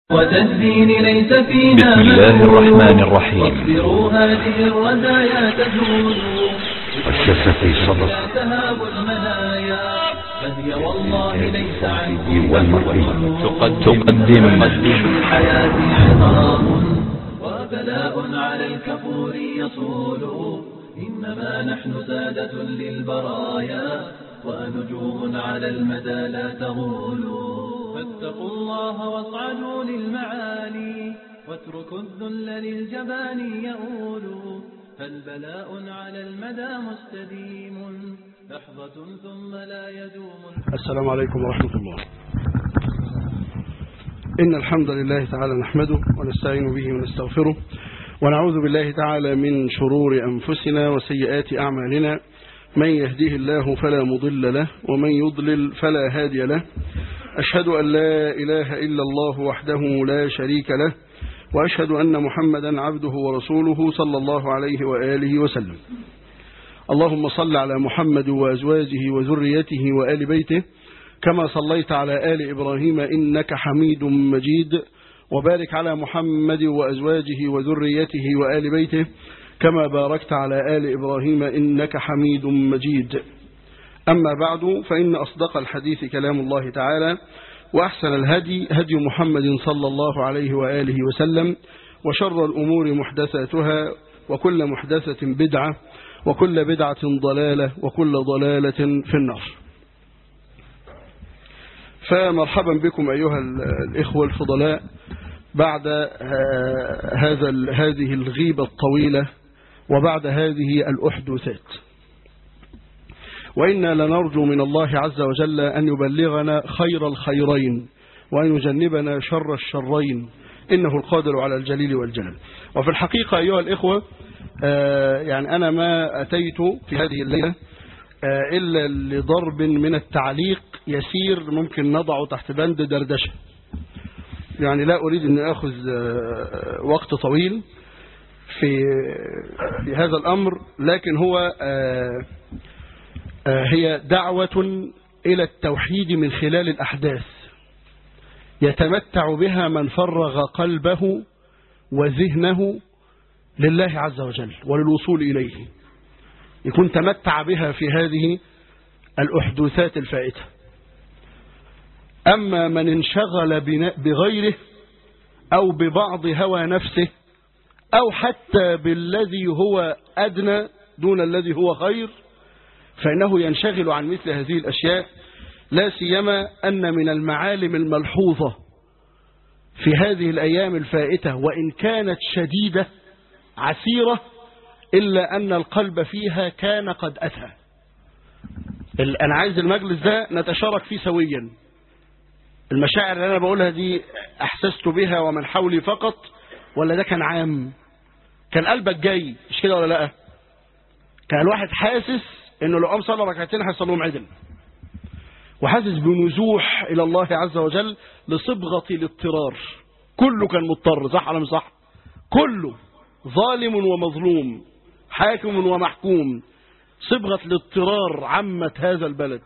والدين ليس فينا بسم الله الرحمن الرحيم واصبروا هذه الرزايا تزول والشمس في صدر لا تهاب المنايا فهي والله ليس عنكم والمرء تقدم تقدم الحياة عظام وبلاء على الكفور يصول إنما نحن سادة للبرايا ونجوم على المدى لا تغول فاتقوا الله واصعدوا للمعالي واتركوا الذل للجبان يؤول فالبلاء على المدى مستديم لحظة ثم لا يدوم السلام عليكم ورحمة الله إن الحمد لله تعالى نحمده ونستعين به ونستغفره ونعوذ بالله تعالى من شرور أنفسنا وسيئات أعمالنا من يهديه الله فلا مضل له ومن يضلل فلا هادي له أشهد أن لا إله إلا الله وحده لا شريك له وأشهد أن محمدا عبده ورسوله صلى الله عليه وآله وسلم اللهم صل على محمد وأزواجه وذريته وآل بيته كما صليت على آل إبراهيم إنك حميد مجيد وبارك على محمد وأزواجه وذريته وآل بيته كما باركت على آل إبراهيم إنك حميد مجيد أما بعد فإن أصدق الحديث كلام الله تعالى وأحسن الهدي هدي محمد صلى الله عليه وآله وسلم وشر الأمور محدثاتها وكل محدثة بدعة وكل بدعة ضلالة وكل ضلالة في النار فمرحبا بكم أيها الإخوة الفضلاء بعد هذا هذه الغيبة الطويلة وبعد هذه الأحدثات وإنا لنرجو من الله عز وجل أن يبلغنا خير الخيرين وأن يجنبنا شر الشرين إنه القادر على الجليل والجلال وفي الحقيقة أيها الإخوة يعني أنا ما أتيت في هذه الليلة إلا لضرب من التعليق يسير ممكن نضعه تحت بند دردشة يعني لا أريد أن أخذ وقت طويل في في هذا الأمر لكن هو هي دعوة إلى التوحيد من خلال الأحداث يتمتع بها من فرغ قلبه وذهنه لله عز وجل وللوصول إليه يكون تمتع بها في هذه الأحدوثات الفائتة أما من انشغل بغيره أو ببعض هوى نفسه أو حتى بالذي هو أدنى دون الذي هو خير فإنه ينشغل عن مثل هذه الأشياء لا سيما أن من المعالم الملحوظة في هذه الأيام الفائتة وإن كانت شديدة عسيرة إلا أن القلب فيها كان قد أتى أنا عايز المجلس ده نتشارك فيه سويا المشاعر اللي أنا بقولها دي أحسست بها ومن حولي فقط ولا ده كان عام كان قلبك جاي مش كده ولا لا كان الواحد حاسس انه لو قام صلى ركعتين هيصليهم عدل وحاسس بنزوح الى الله عز وجل لصبغه الاضطرار كله كان مضطر صح ولا مش صح كله ظالم ومظلوم حاكم ومحكوم صبغه الاضطرار عمت هذا البلد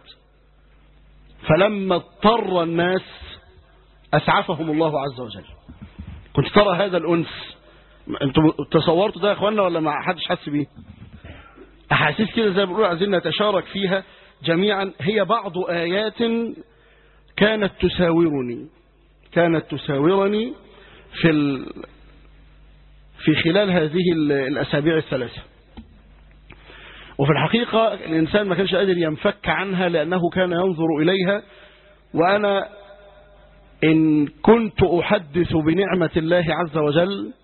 فلما اضطر الناس اسعفهم الله عز وجل كنت ترى هذا الانس انتوا تصورتوا ده يا اخوانا ولا ما حدش حس بيه أحاسيس كده زي ما بنقول عايزين نتشارك فيها جميعا هي بعض آيات كانت تساورني كانت تساورني في ال... في خلال هذه الأسابيع الثلاثة وفي الحقيقة الإنسان ما كانش قادر ينفك عنها لأنه كان ينظر إليها وأنا إن كنت أحدث بنعمة الله عز وجل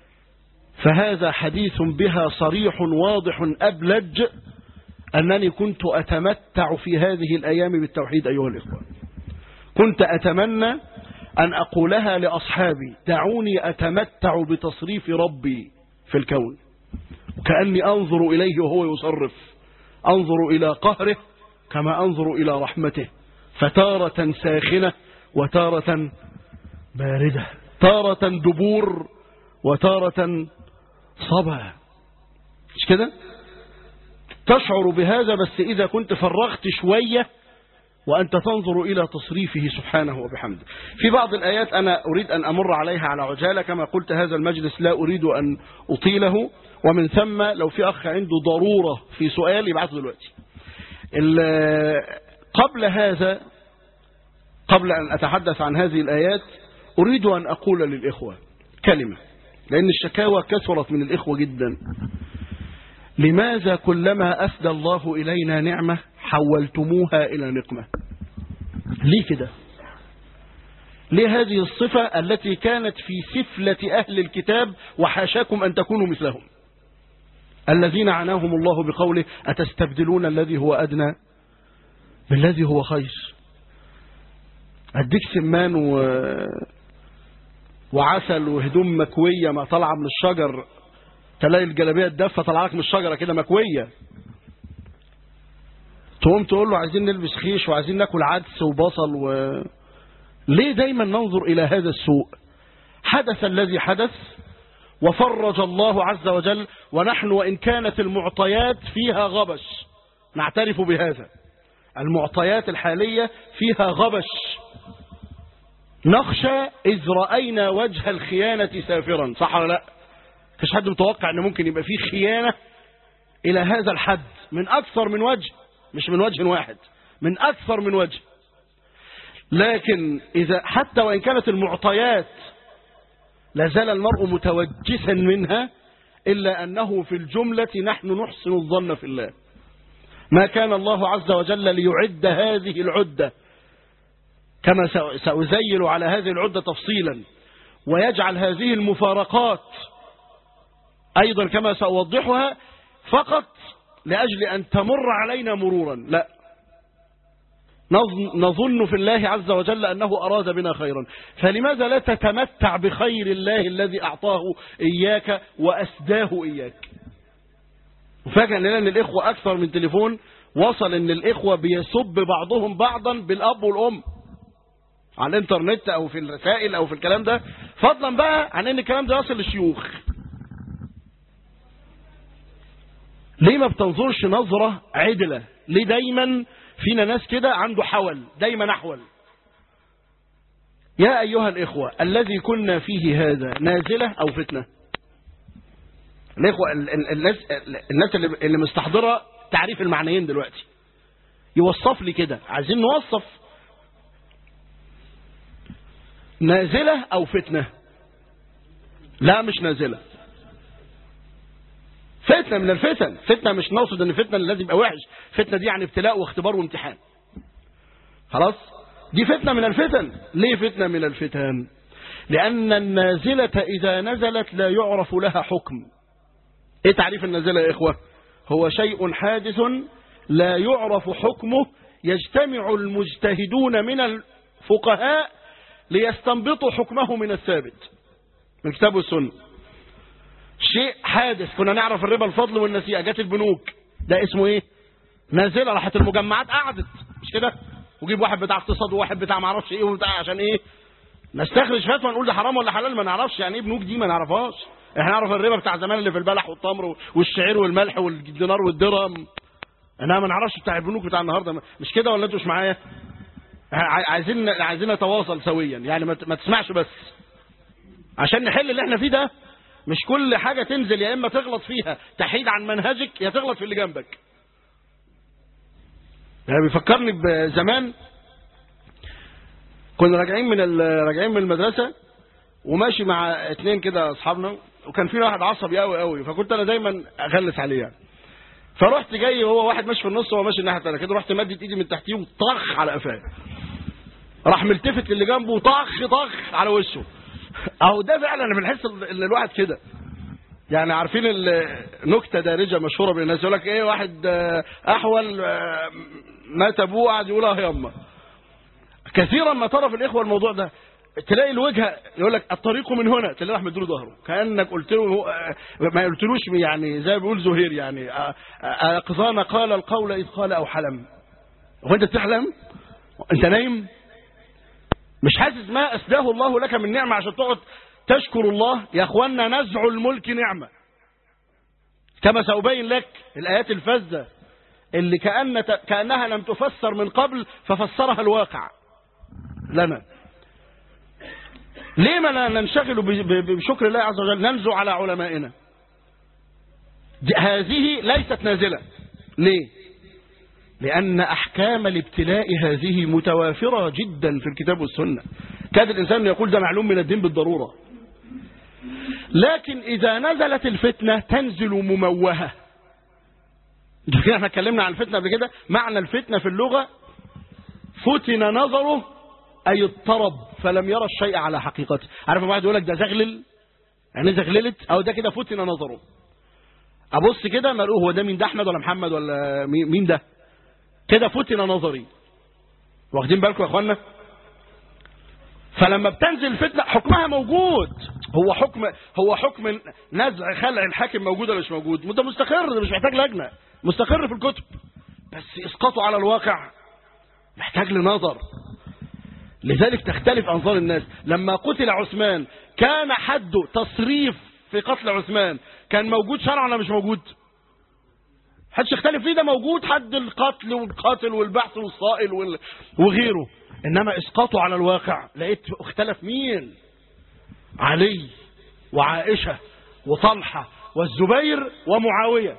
فهذا حديث بها صريح واضح أبلج أنني كنت أتمتع في هذه الأيام بالتوحيد أيها الإخوة كنت أتمنى أن أقولها لأصحابي دعوني أتمتع بتصريف ربي في الكون كأني أنظر إليه وهو يصرف أنظر إلى قهره كما أنظر إلى رحمته فتارة ساخنة وتارة باردة تارة دبور وتارة صبا مش كده تشعر بهذا بس إذا كنت فرغت شوية وأنت تنظر إلى تصريفه سبحانه وبحمده في بعض الآيات أنا أريد أن أمر عليها على عجالة كما قلت هذا المجلس لا أريد أن أطيله ومن ثم لو في أخ عنده ضرورة في سؤال يبعثه دلوقتي ال- قبل هذا قبل أن أتحدث عن هذه الآيات أريد أن أقول للإخوة كلمة لأن الشكاوى كثرت من الإخوة جدا لماذا كلما أسدى الله إلينا نعمة حولتموها إلى نقمة ليه كده ليه هذه الصفة التي كانت في سفلة أهل الكتاب وحاشاكم أن تكونوا مثلهم الذين عناهم الله بقوله أتستبدلون الذي هو أدنى بالذي هو خير أديك سمان و... وعسل وهدوم مكوية ما طالعة من الشجر تلاقي الجلابيه الدافه طالعه لك من الشجره كده مكويه تقوم تقول له عايزين نلبس خيش وعايزين ناكل عدس وبصل و... ليه دايما ننظر الى هذا السوء حدث الذي حدث وفرج الله عز وجل ونحن وان كانت المعطيات فيها غبش نعترف بهذا المعطيات الحاليه فيها غبش نخشى اذ راينا وجه الخيانه سافرا صح ولا لا مفيش حد متوقع ان ممكن يبقى فيه خيانة الى هذا الحد من اكثر من وجه مش من وجه واحد من اكثر من وجه لكن اذا حتى وان كانت المعطيات لازال المرء متوجسا منها الا انه في الجملة نحن نحسن الظن في الله ما كان الله عز وجل ليعد هذه العدة كما سأزيل على هذه العدة تفصيلا ويجعل هذه المفارقات أيضا كما سأوضحها فقط لأجل أن تمر علينا مرورا لا نظن في الله عز وجل أنه أراد بنا خيرا فلماذا لا تتمتع بخير الله الذي أعطاه إياك وأسداه إياك وفاكر أن لأن الإخوة أكثر من تليفون وصل أن الإخوة بيسب بعضهم بعضا بالأب والأم على الانترنت أو في الرسائل أو في الكلام ده فضلا بقى عن أن الكلام ده يصل للشيوخ ليه ما بتنظرش نظرة عدلة ليه دايما فينا ناس كده عنده حول دايما أحول يا أيها الإخوة الذي كنا فيه هذا نازلة أو فتنة الإخوة ال- ال- الناس الناس اللي اللي مستحضرة تعريف المعنيين دلوقتي يوصف لي كده عايزين نوصف نازلة أو فتنة لا مش نازلة فتنة من الفتن فتنة مش نقصد ان فتنة لازم يبقى وحش فتنة دي يعني ابتلاء واختبار وامتحان خلاص دي فتنة من الفتن ليه فتنة من الفتن لأن النازلة إذا نزلت لا يعرف لها حكم ايه تعريف النازلة يا إخوة هو شيء حادث لا يعرف حكمه يجتمع المجتهدون من الفقهاء ليستنبطوا حكمه من الثابت من الكتاب والسنة شيء حادث كنا نعرف الربا الفضل والنسيئة جت البنوك ده اسمه ايه نازلة راحت المجمعات قعدت مش كده وجيب واحد بتاع اقتصاد وواحد بتاع معرفش ايه وبتاع عشان ايه نستخرج فتوى نقول ده حرام ولا حلال ما نعرفش يعني ايه بنوك دي ما نعرفهاش احنا نعرف الربا بتاع زمان اللي في البلح والتمر والشعير والملح والدينار والدرهم انا ما نعرفش بتاع البنوك بتاع النهارده مش كده ولا انتوا مش معايا ع- عايزين عايزين نتواصل سويا يعني ما ت- ما تسمعش بس عشان نحل اللي احنا فيه ده مش كل حاجة تنزل يا إما تغلط فيها تحيد عن منهجك يا تغلط في اللي جنبك يعني بيفكرني بزمان كنا راجعين من ال- راجعين من المدرسة وماشي مع اتنين كده اصحابنا وكان في واحد عصبي قوي قوي فكنت انا دايما اغلس عليه يعني فرحت جاي وهو واحد ماشي في النص وهو ماشي الناحيه الثانيه كده رحت مدت ايدي من تحتيه وطخ على قفاه راح ملتفت اللي جنبه وطخ طخ على وشه اهو ده فعلا انا بنحس ان الواحد كده يعني عارفين النكته دارجه مشهوره بين الناس يقول لك ايه واحد آه، احول آه، مات ابوه قاعد يقول اه يما كثيرا ما ترى في الاخوه الموضوع ده تلاقي الوجهه يقول لك الطريق من هنا تلاقي راح مديله ظهره كانك قلت له هو- آه، ما قلتلوش يعني زي ما بيقول زهير يعني آه، آه، اقظان قال القول اذ قال او حلم هو انت بتحلم انت نايم مش حاسس ما اسداه الله لك من نعمه عشان تقعد تشكر الله يا اخوانا نزع الملك نعمه كما سأبين لك الآيات الفذة اللي كأن كأنها لم تفسر من قبل ففسرها الواقع لنا ليه ما لا ننشغل ب- ب- بشكر الله عز وجل ننزو على علمائنا دي- هذه ليست نازلة ليه لأن أحكام الابتلاء هذه متوافرة جدا في الكتاب والسنة كاد الإنسان يقول ده معلوم من الدين بالضرورة لكن إذا نزلت الفتنة تنزل مموهة ده كده احنا اتكلمنا عن الفتنة قبل كده معنى الفتنة في اللغة فتن نظره أي اضطرب فلم يرى الشيء على حقيقته عارف لما واحد يقول لك ده زغلل يعني زغللت أو ده كده فتن نظره أبص كده ما هو ده مين ده أحمد ولا محمد ولا مين مين ده كده فتن نظري واخدين بالكم يا اخوانا فلما بتنزل الفتنة حكمها موجود هو حكم هو حكم نزع خلع الحاكم موجود ولا مش موجود ده مستقر ده مش محتاج لجنة مستقر في الكتب بس اسقاطه على الواقع محتاج لنظر لذلك تختلف انظار الناس لما قتل عثمان كان حده تصريف في قتل عثمان كان موجود شرعا ولا مش موجود حدش يختلف فيه ده موجود حد القتل والقاتل والبحث والصائل وال... وغيره انما اسقاطه على الواقع لقيت اختلف مين علي وعائشة وطلحة والزبير ومعاوية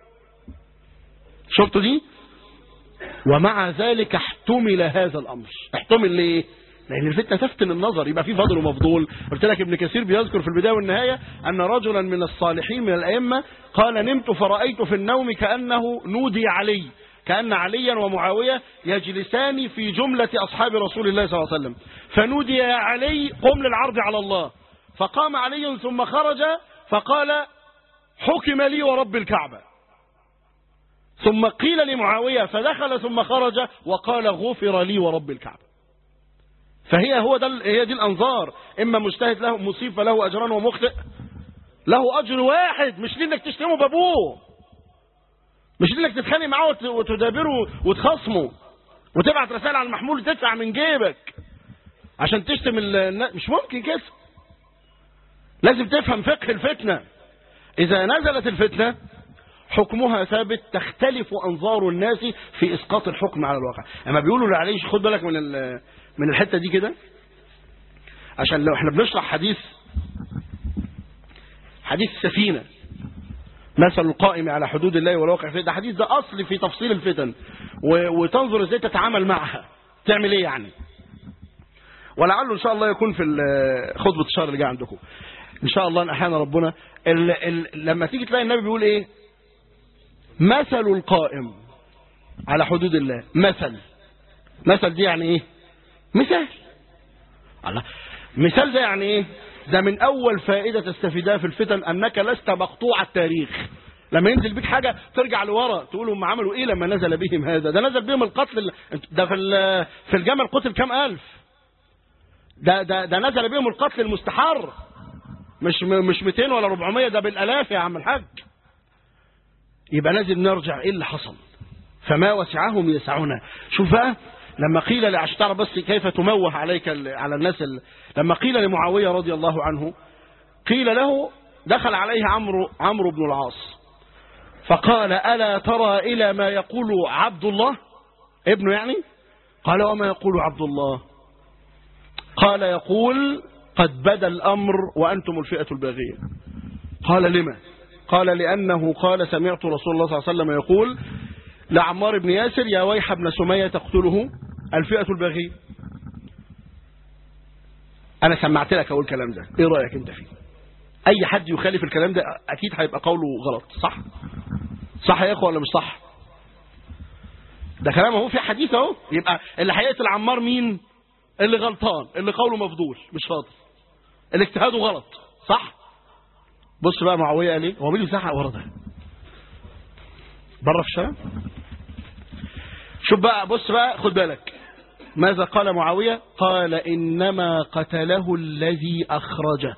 شفتوا دي ومع ذلك احتمل هذا الامر احتمل ليه لان الفتنه تفتن النظر يبقى في فضل ومفضول قلت لك ابن كثير بيذكر في البدايه والنهايه ان رجلا من الصالحين من الائمه قال نمت فرايت في النوم كانه نودي علي كان عليا ومعاويه يجلسان في جمله اصحاب رسول الله صلى الله عليه وسلم فنودي يا علي قم للعرض على الله فقام علي ثم خرج فقال حكم لي ورب الكعبه ثم قيل لمعاوية فدخل ثم خرج وقال غفر لي ورب الكعبة فهي هو ده هي دي الأنظار إما مجتهد له مصيب فله أجران ومخطئ له أجر واحد مش لأنك تشتمه بأبوه مش لأنك تتخانق معاه وت- وتدابره وتخصمه وتبعت رسائل على المحمول تدفع من جيبك عشان تشتم ال- الناس مش ممكن كده لازم تفهم فقه الفتنة إذا نزلت الفتنة حكمها ثابت تختلف انظار الناس في اسقاط الحكم على الواقع اما بيقولوا لعليش خد بالك من ال- من الحته دي كده عشان لو احنا بنشرح حديث حديث السفينه مثل القائم على حدود الله والواقع فيه ده حديث ده اصل في تفصيل الفتن و- وتنظر ازاي تتعامل معها تعمل ايه يعني ولعله ان شاء الله يكون في ال- خطبه الشهر اللي جاي عندكم ان شاء الله ان احيانا ربنا ال ال لما تيجي تلاقي النبي بيقول ايه مثل القائم على حدود الله مثل مثل دي يعني ايه مثال الله مثال ده يعني ايه ده من اول فائدة تستفيدها في الفتن انك لست مقطوع التاريخ لما ينزل بيك حاجة ترجع لورا تقول هم عملوا ايه لما نزل بهم هذا ده نزل بهم القتل ال- ده في ال- في الجمل قتل كام الف ده ده ده نزل بهم القتل المستحر مش مش 200 ولا 400 ده بالالاف يا عم الحاج يبقى لازم نرجع ايه اللي حصل فما وسعهم يسعنا شوف بقى لما قيل لعشتار بس كيف تموه عليك ال- على الناس ال... لما قيل لمعاوية رضي الله عنه قيل له دخل عليه عمرو عمرو بن العاص فقال ألا ترى إلى ما يقول عبد الله ابنه يعني قال وما يقول عبد الله قال يقول قد بدا الأمر وأنتم الفئة الباغية قال لما قال لأنه قال سمعت رسول الله صلى الله عليه وسلم يقول لعمار بن ياسر يا ويح ابن سمية تقتله الفئة الباغية أنا سمعت لك أقول الكلام ده إيه رأيك أنت فيه أي حد يخالف الكلام ده أكيد هيبقى قوله غلط صح صح يا إخوة ولا مش صح ده كلام اهو في حديث اهو يبقى اللي هيقتل عمار مين اللي غلطان اللي قوله مفضول مش فاضل اللي اجتهاده غلط صح بص بقى معاويه قال ايه هو مين اللي زعق ورا ده بره في الشارع شوف بقى بص بقى خد بالك ماذا قال معاويه قال انما قتله الذي اخرجه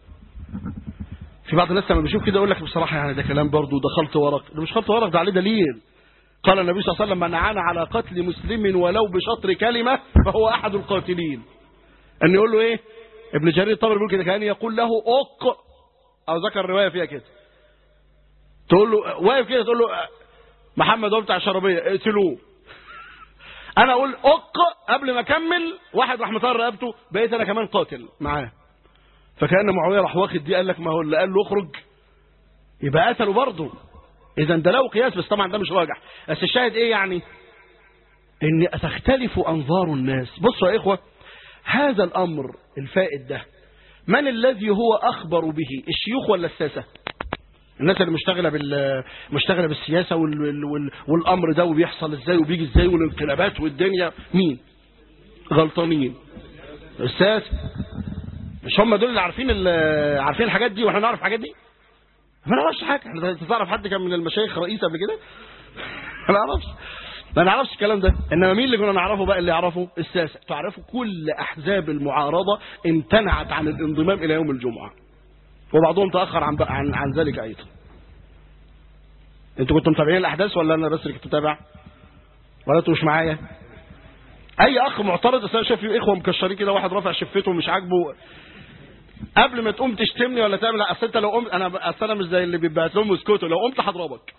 في بعض الناس لما بيشوف كده يقول لك بصراحه يعني ده كلام برضه ده خلط ورق ده مش خلط ورق ده عليه دليل قال النبي صلى الله عليه وسلم من عانى على قتل مسلم ولو بشطر كلمه فهو احد القاتلين ان يقول له ايه ابن جرير الطبري بيقول كده كان يقول له اق او ذكر روايه فيها كده تقول له واقف كده تقول له محمد هو بتاع الشرابيه اقتلوه انا اقول اق قبل ما اكمل واحد راح مطار رقبته بقيت انا كمان قاتل معاه فكان معاويه راح واخد دي قال لك ما هو اللي قال له اخرج يبقى قتله برضه اذا ده له قياس بس طبعا ده مش راجح بس الشاهد ايه يعني ان تختلف انظار الناس بصوا يا اخوه هذا الامر الفائد ده من الذي هو اخبر به الشيوخ ولا الساسه الناس اللي مشتغله بال مشتغله بالسياسه وال... وال... وال... والامر ده وبيحصل ازاي وبيجي ازاي والانقلابات والدنيا مين غلطانين الساسه مش هم دول اللي عارفين ال... عارفين الحاجات دي واحنا نعرف الحاجات دي ما نعرفش حاجه احنا انت تعرف حد كان من المشايخ رئيس قبل كده ما نعرفش ما نعرفش الكلام ده انما مين اللي كنا نعرفه بقى اللي يعرفه الساسه تعرفوا كل احزاب المعارضه امتنعت عن الانضمام الى يوم الجمعه وبعضهم تاخر عن عن, عن ذلك ايضا انتوا كنتوا متابعين الاحداث ولا انا بس اللي كنت متابع ولا انتوا مش معايا اي اخ معترض اصل انا شايف في اخوه مكشرين كده واحد رافع شفته ومش عاجبه قبل ما تقوم تشتمني ولا تعمل اصل انت لو قمت انا اصل انا مش زي اللي بيبعت لهم اسكتوا لو قمت هضربك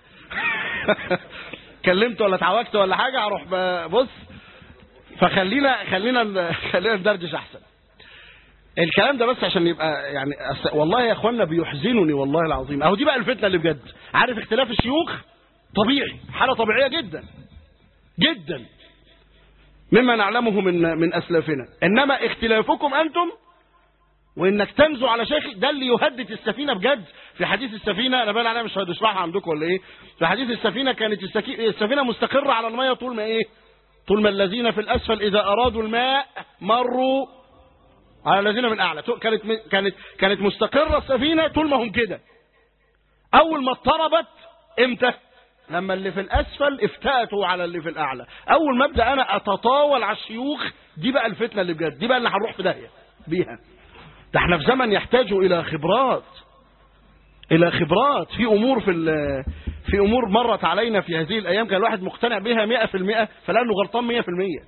كلمت ولا اتعوجت ولا حاجه اروح ب- بص فخلينا خلينا خلينا ندردش احسن الكلام ده بس عشان يبقى يعني أس- والله يا اخوانا بيحزنني والله العظيم اهو دي بقى الفتنه اللي بجد عارف اختلاف الشيوخ طبيعي حاله طبيعيه جدا جدا مما نعلمه من من اسلافنا انما اختلافكم انتم وانك تنزو على شيخ ده اللي يهدد السفينه بجد في حديث السفينه انا باين عليها مش هشرحها عندكم ولا ايه في حديث السفينه كانت السكي... السفينه مستقره على الميه طول ما ايه طول ما الذين في الاسفل اذا ارادوا الماء مروا على الذين من اعلى كانت كانت كانت مستقره السفينه طول ما هم كده اول ما اضطربت امتى لما اللي في الاسفل افتأتوا على اللي في الاعلى اول ما ابدا انا اتطاول على الشيوخ دي بقى الفتنه اللي بجد دي بقى اللي هنروح في داهيه بيها ده احنا في زمن يحتاج الى خبرات الى خبرات في امور في ال- في امور مرت علينا في هذه الايام كان الواحد مقتنع بها 100% فلانه غلطان 100%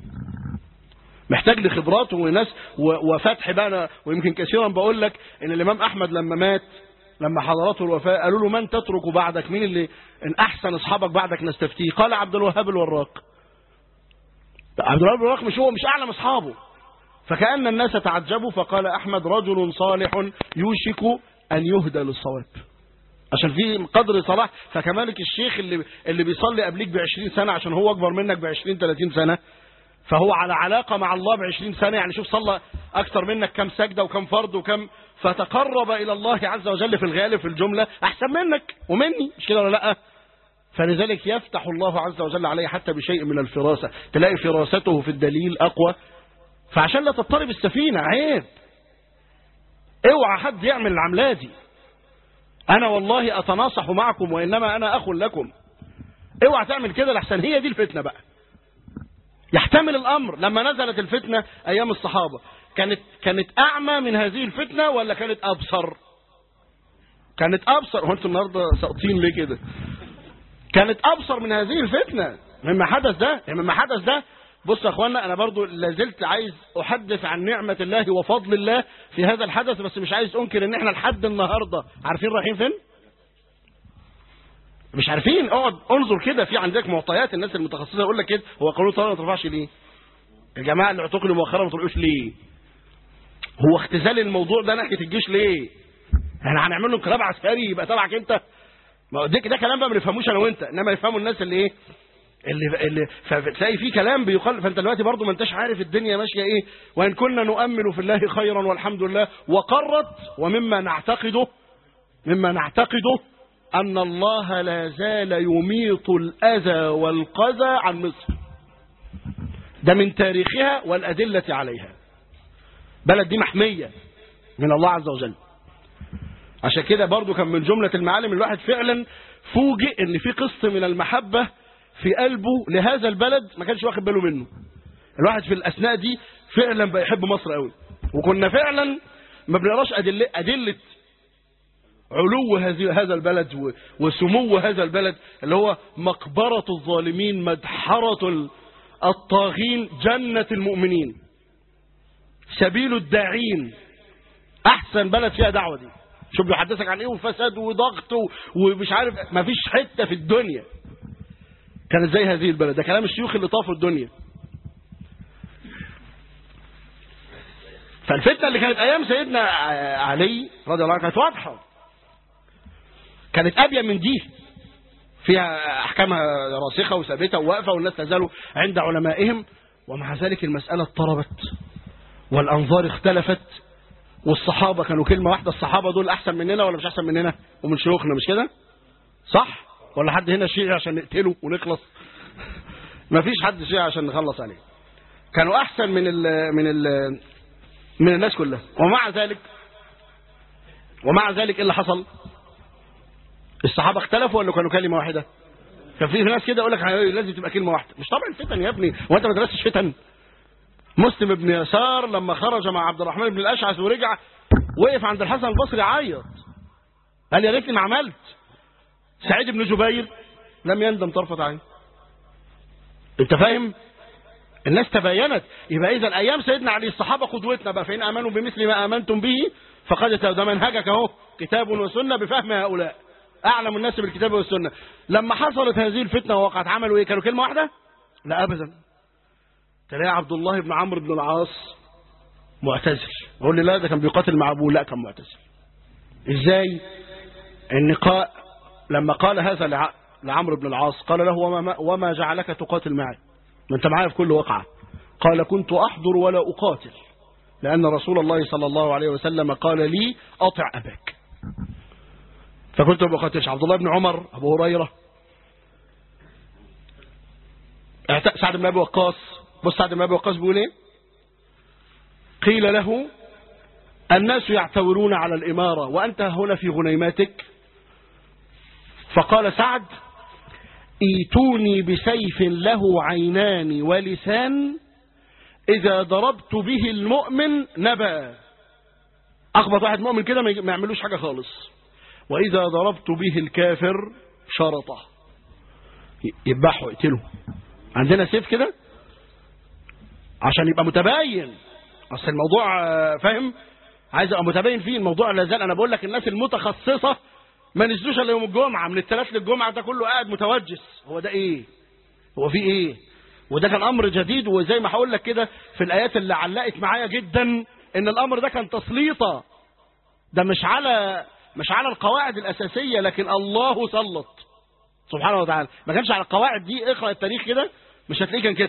محتاج لخبرات وناس و- وفتح بقى أنا ويمكن كثيرا بقول لك ان الامام احمد لما مات لما حضرته الوفاه قالوا له من تترك بعدك مين اللي ان احسن اصحابك بعدك نستفتيه قال عبد الوهاب الوراق عبد الوهاب الوراق مش هو مش اعلم اصحابه فكأن الناس تعجبوا فقال أحمد رجل صالح يوشك أن يهدى للصواب عشان في قدر صلاح فكمالك الشيخ اللي اللي بيصلي قبليك ب 20 سنة عشان هو أكبر منك ب 20 30 سنة فهو على علاقة مع الله ب 20 سنة يعني شوف صلى أكثر منك كم سجدة وكم فرض وكم فتقرب إلى الله عز وجل في الغالب في الجملة أحسن منك ومني مش كده ولا لأ فلذلك يفتح الله عز وجل عليه حتى بشيء من الفراسة تلاقي فراسته في الدليل أقوى فعشان لا تضطرب السفينة عيب اوعى حد يعمل العملة دي انا والله اتناصح معكم وانما انا اخ لكم اوعى تعمل كده لحسن هي دي الفتنة بقى يحتمل الامر لما نزلت الفتنة ايام الصحابة كانت كانت اعمى من هذه الفتنة ولا كانت ابصر كانت ابصر هو انتوا النهارده ساقطين ليه كده كانت ابصر من هذه الفتنة مما حدث ده مما حدث ده بص يا اخوانا انا برضو لازلت عايز احدث عن نعمة الله وفضل الله في هذا الحدث بس مش عايز انكر ان احنا لحد النهاردة عارفين رايحين فين مش عارفين اقعد انظر كده في عندك معطيات الناس المتخصصه يقول لك كده هو قانون الطيران ما ترفعش ليه الجماعه اللي اعتقلوا مؤخرا ما طلعوش ليه هو اختزال الموضوع ده ناحيه الجيش ليه احنا هنعمل له انقلاب عسكري يبقى تبعك انت ما هو ده, ده كلام بقى ما نفهموش انا وانت انما يفهموا الناس اللي ايه اللي اللي فتلاقي في كلام بيقال فانت دلوقتي برضو ما انتش عارف الدنيا ماشيه ايه وان كنا نؤمل في الله خيرا والحمد لله وقرت ومما نعتقده مما نعتقده ان الله لا زال يميط الاذى والقذى عن مصر ده من تاريخها والادله عليها بلد دي محميه من الله عز وجل عشان كده برضو كان من جمله المعالم الواحد فعلا فوجئ ان في قسط من المحبه في قلبه لهذا البلد ما كانش واخد باله منه الواحد في الأثناء دي فعلا بقى يحب مصر قوي وكنا فعلا ما بنقراش أدلة, أدلة علو هذه هذا البلد و- وسمو هذا البلد اللي هو مقبرة الظالمين مدحرة ال- الطاغين جنة المؤمنين سبيل الداعين أحسن بلد فيها دعوة دي شوف بيحدثك عن ايه وفساد وضغط و- ومش عارف ما فيش حتة في الدنيا كانت زي هذه البلد ده كلام الشيوخ اللي طافوا الدنيا فالفتنة اللي كانت أيام سيدنا علي رضي الله عنه كانت واضحة كانت أبين من دي فيها أحكامها راسخة وثابتة وواقفة والناس تزالوا عند علمائهم ومع ذلك المسألة اضطربت والأنظار اختلفت والصحابة كانوا كلمة واحدة الصحابة دول أحسن مننا ولا مش أحسن مننا ومن شيوخنا مش كده صح ولا حد هنا شيعي عشان نقتله ونخلص مفيش حد شيعي عشان نخلص عليه كانوا أحسن من ال من ال من الناس كلها ومع ذلك ومع ذلك ايه اللي حصل الصحابة اختلفوا ولا كانوا كلمة واحدة كان في ناس كده يقول لك لازم تبقى كلمة واحدة مش طبعا فتن يا ابني وانت ما درستش فتن مسلم بن يسار لما خرج مع عبد الرحمن بن الاشعث ورجع وقف عند الحسن البصري عيط قال يا ريتني ما عملت سعيد بن جبير لم يندم طرفة عين انت فاهم الناس تباينت يبقى اذا ايام سيدنا علي الصحابه قدوتنا بقى فان امنوا بمثل ما امنتم به فقد اهتدوا ده منهجك اهو كتاب وسنه بفهم هؤلاء اعلم الناس بالكتاب والسنه لما حصلت هذه الفتنه ووقعت عملوا ايه كانوا كلمه واحده لا ابدا تلاقي عبد الله بن عمرو بن العاص معتزل يقول لي لا ده كان بيقاتل مع ابوه لا كان معتزل ازاي ان قا... لما قال هذا لع... لعمرو بن العاص قال له وما, وما جعلك تقاتل معي ما انت معايا في كل وقعة قال كنت أحضر ولا أقاتل لأن رسول الله صلى الله عليه وسلم قال لي أطع أباك فكنت ما بقاتلش عبد الله بن عمر أبو هريرة سعد بن أبي وقاص بص سعد بن أبي وقاص بيقول إيه قيل له الناس يعتورون على الإمارة وأنت هنا في غنيماتك فقال سعد ايتوني بسيف له عينان ولسان إذا ضربت به المؤمن نبى أخبط واحد مؤمن كده ما يعملوش حاجة خالص وإذا ضربت به الكافر شرطه يذبحه يقتله عندنا سيف كده عشان يبقى متباين أصل الموضوع فاهم عايز ابقى متباين فيه الموضوع لا زال انا بقول لك الناس المتخصصه ما نزلوش الا يوم الجمعه من الثلاث للجمعه ده كله قاعد متوجس هو ده ايه هو في ايه وده كان امر جديد وزي ما هقول لك كده في الايات اللي علقت معايا جدا ان الامر ده كان تسليطه ده مش على مش على القواعد الاساسيه لكن الله سلط سبحانه وتعالى ما كانش على القواعد دي اقرا التاريخ كده مش هتلاقيه كان كده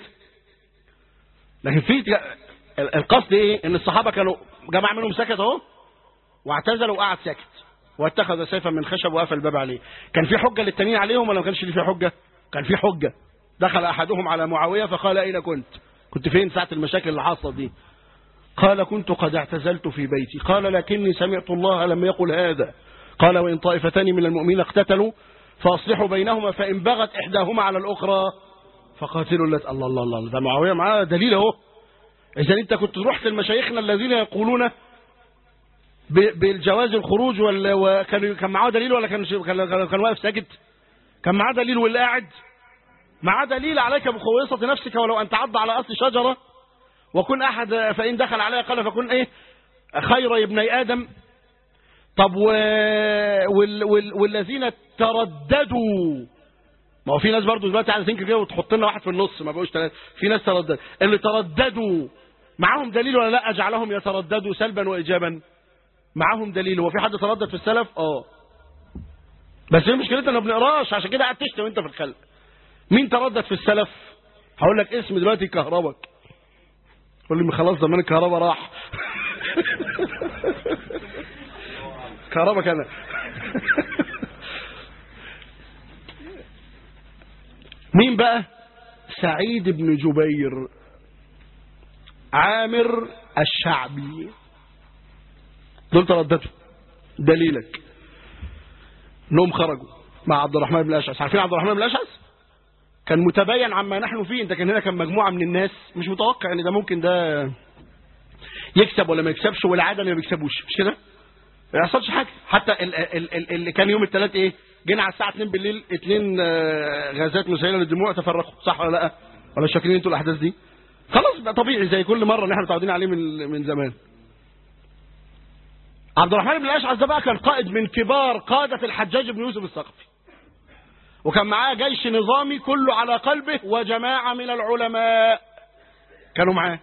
لكن في القصد ايه ان الصحابه كانوا جماعه منهم سكت اهو واعتزل وقعد ساكت واتخذ سيفا من خشب وقفل الباب عليه كان في حجه للتانيين عليهم ولا ما كانش في حجه كان في حجه دخل احدهم على معاويه فقال اين كنت كنت فين ساعه المشاكل اللي حصلت دي قال كنت قد اعتزلت في بيتي قال لكني سمعت الله لم يقل هذا قال وان طائفتان من المؤمنين اقتتلوا فاصلحوا بينهما فان بغت احداهما على الاخرى فقاتلوا التي الله الله الله ده معاويه معاه دليل اهو اذا انت كنت رحت لمشايخنا الذين يقولون بالجواز الخروج ولا وكان كان معاه دليل ولا كان كان, كان واقف ساكت كان معاه دليل واللي قاعد معاه دليل عليك بخويصة نفسك ولو أن تعض على أصل شجرة وكن أحد فإن دخل عليها قال فكن إيه خير يا ابني آدم طب و... وال... وال... والذين ترددوا ما هو في ناس برضو دلوقتي عايز تنكر كده وتحط لنا واحد في النص ما بقوش ثلاثة في ناس تردد اللي ترددوا معاهم دليل ولا لا أجعلهم يترددوا سلبا وإيجابا معاهم دليل هو في حد تردد في السلف اه بس هي مشكلتنا ما بنقراش عشان كده قاعد تشتم انت في الخلق مين تردد في السلف هقول لك اسم دلوقتي كهربك قول لي خلاص زمان الكهرباء راح كهربك انا مين بقى سعيد بن جبير عامر الشعبي دول ترددوا دليلك انهم خرجوا مع عبد الرحمن بن الاشعث عارفين عبد الرحمن بن الاشعث كان متباين عما نحن فيه انت كان هنا كان مجموعه من الناس مش متوقع ان ده ممكن ده يكسب ولا ما يكسبش والعاده اللي ما بيكسبوش مش كده ما يحصلش حاجه حتى ال ال ال اللي كان يوم الثلاث ايه جينا على الساعه 2 بالليل اثنين غازات مسيله للدموع تفرقوا صح ولا لا ولا مش فاكرين انتوا الاحداث دي خلاص بقى طبيعي زي كل مره اللي احنا متعودين عليه من من زمان عبد الرحمن بن الاشعث ده بقى كان قائد من كبار قادة الحجاج بن يوسف الثقفي وكان معاه جيش نظامي كله على قلبه وجماعة من العلماء كانوا معاه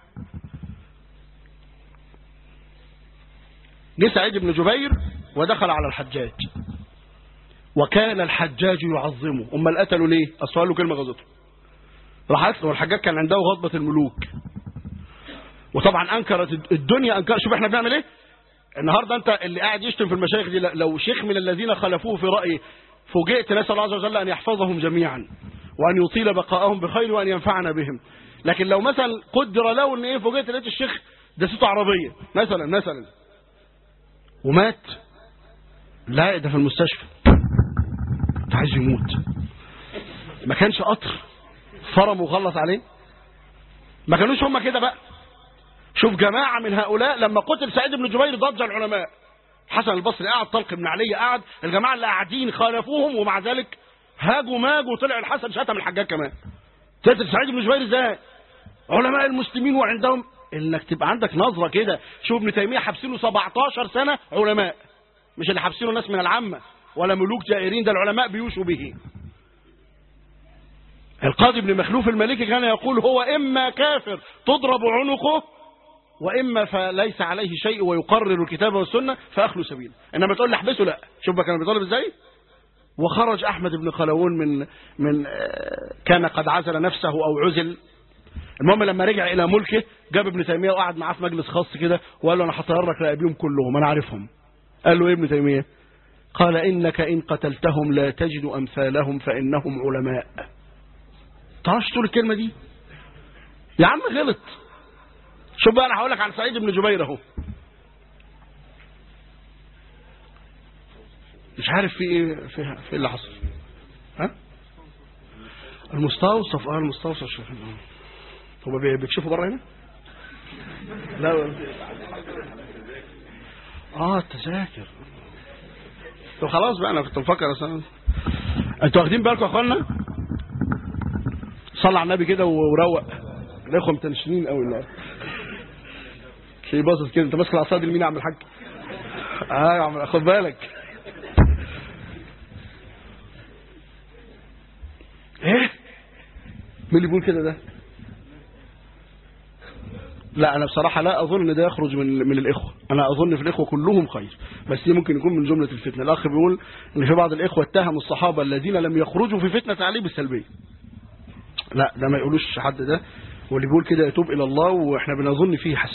جه سعيد بن جبير ودخل على الحجاج وكان الحجاج يعظمه امال قتلوا ليه اصل قال له كلمه غزته راح قتله والحجاج كان عنده غضبه الملوك وطبعا انكرت الدنيا انكر شوف احنا بنعمل ايه النهارده انت اللي قاعد يشتم في المشايخ دي لو شيخ من الذين خالفوه في رايه فوجئت نسال الله عز وجل ان يحفظهم جميعا وان يطيل بقاءهم بخير وان ينفعنا بهم لكن لو مثلا قدر له ان ايه فوجئت لقيت الشيخ ده صوته عربيه مثلا مثلا ومات لا ده في المستشفى انت عايز يموت ما كانش قطر فرم وخلص عليه ما كانوش هم كده بقى شوف جماعة من هؤلاء لما قتل سعيد بن جبير ضج العلماء حسن البصري قعد طلق بن علي قعد الجماعة اللي قاعدين خالفوهم ومع ذلك هاجوا ماجوا وطلع الحسن شتم الحجاج كمان قتل سعيد بن جبير ازاي علماء المسلمين وعندهم انك تبقى عندك نظرة كده شوف ابن تيمية حابسينه 17 سنة علماء مش اللي حابسينه ناس من العامة ولا ملوك جائرين ده العلماء بيوشوا به القاضي ابن مخلوف المالكي كان يقول هو إما كافر تضرب عنقه وإما فليس عليه شيء ويقرر الكتاب والسنة فأخلو سبيله إنما تقول لي احبسه لا شوف بقى كان بيطالب ازاي وخرج أحمد بن خلوون من من كان قد عزل نفسه أو عزل المهم لما رجع إلى ملكه جاب ابن تيمية وقعد معاه في مجلس خاص كده وقال له أنا هطير لك رقابيهم كلهم أنا عارفهم قال له إيه ابن تيمية قال إنك إن قتلتهم لا تجد أمثالهم فإنهم علماء تعرفش تقول الكلمة دي يا عم غلط شوف بقى أنا هقول لك عن سعيد بن جبير أهو مش عارف في ايه في, في إيه اللي حصل ها المستوصف اه المستوصف شوف هو بيكشفوا بره هنا لا ولا. اه التذاكر طب خلاص بقى انا كنت مفكر اصلا انتوا واخدين بالكم يا اخوانا صلى على النبي كده وروق الاخوه متنشنين قوي النهارده شيء باصص كده انت ماسك العصا دي لمين يا عم الحاج اه يا عم خد بالك ايه مين اللي بيقول كده ده لا انا بصراحه لا اظن ان ده يخرج من من الاخوه انا اظن في الاخوه كلهم خير بس دي ممكن يكون من جمله الفتنه الاخ بيقول ان في بعض الاخوه اتهموا الصحابه الذين لم يخرجوا في فتنه علي بالسلبيه لا ده ما يقولوش حد ده واللي بيقول كده يتوب الى الله واحنا بنظن فيه حسن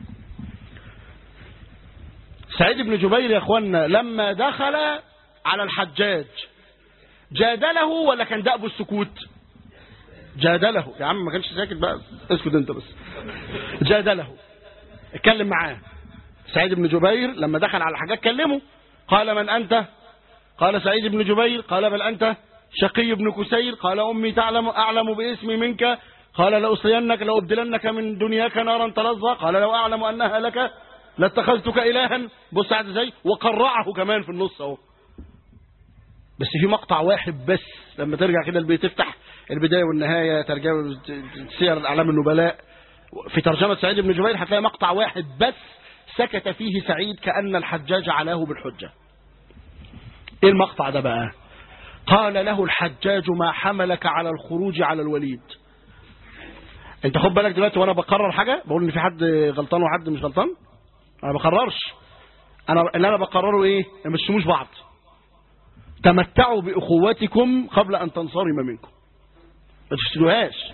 سعيد بن جبير يا اخوانا لما دخل على الحجاج جادله ولا كان دأبه السكوت جادله يا عم ما كانش ساكت بقى اسكت انت بس جادله اتكلم معاه سعيد بن جبير لما دخل على الحجاج كلمه قال من أنت قال سعيد بن جبير قال بل أنت شقي بن كسير قال أمي تعلم أعلم باسمي منك قال لأصينك لأبدلنك من دنياك نارا تلظى قال لو أعلم أنها لك لاتخذتك إلها بص سعد ازاي وقرعه كمان في النص اهو بس في مقطع واحد بس لما ترجع كده البيت تفتح البداية والنهاية ترجمة سير الأعلام النبلاء في ترجمة سعيد بن جبير هتلاقي مقطع واحد بس سكت فيه سعيد كأن الحجاج علاه بالحجة ايه المقطع ده بقى قال له الحجاج ما حملك على الخروج على الوليد انت خد بالك دلوقتي وانا بقرر حاجة بقول ان في حد غلطان وحد مش غلطان انا بقررش انا اللي انا بقرره ايه ما تشتموش بعض تمتعوا باخوتكم قبل ان تنصرم منكم ما تشتروهاش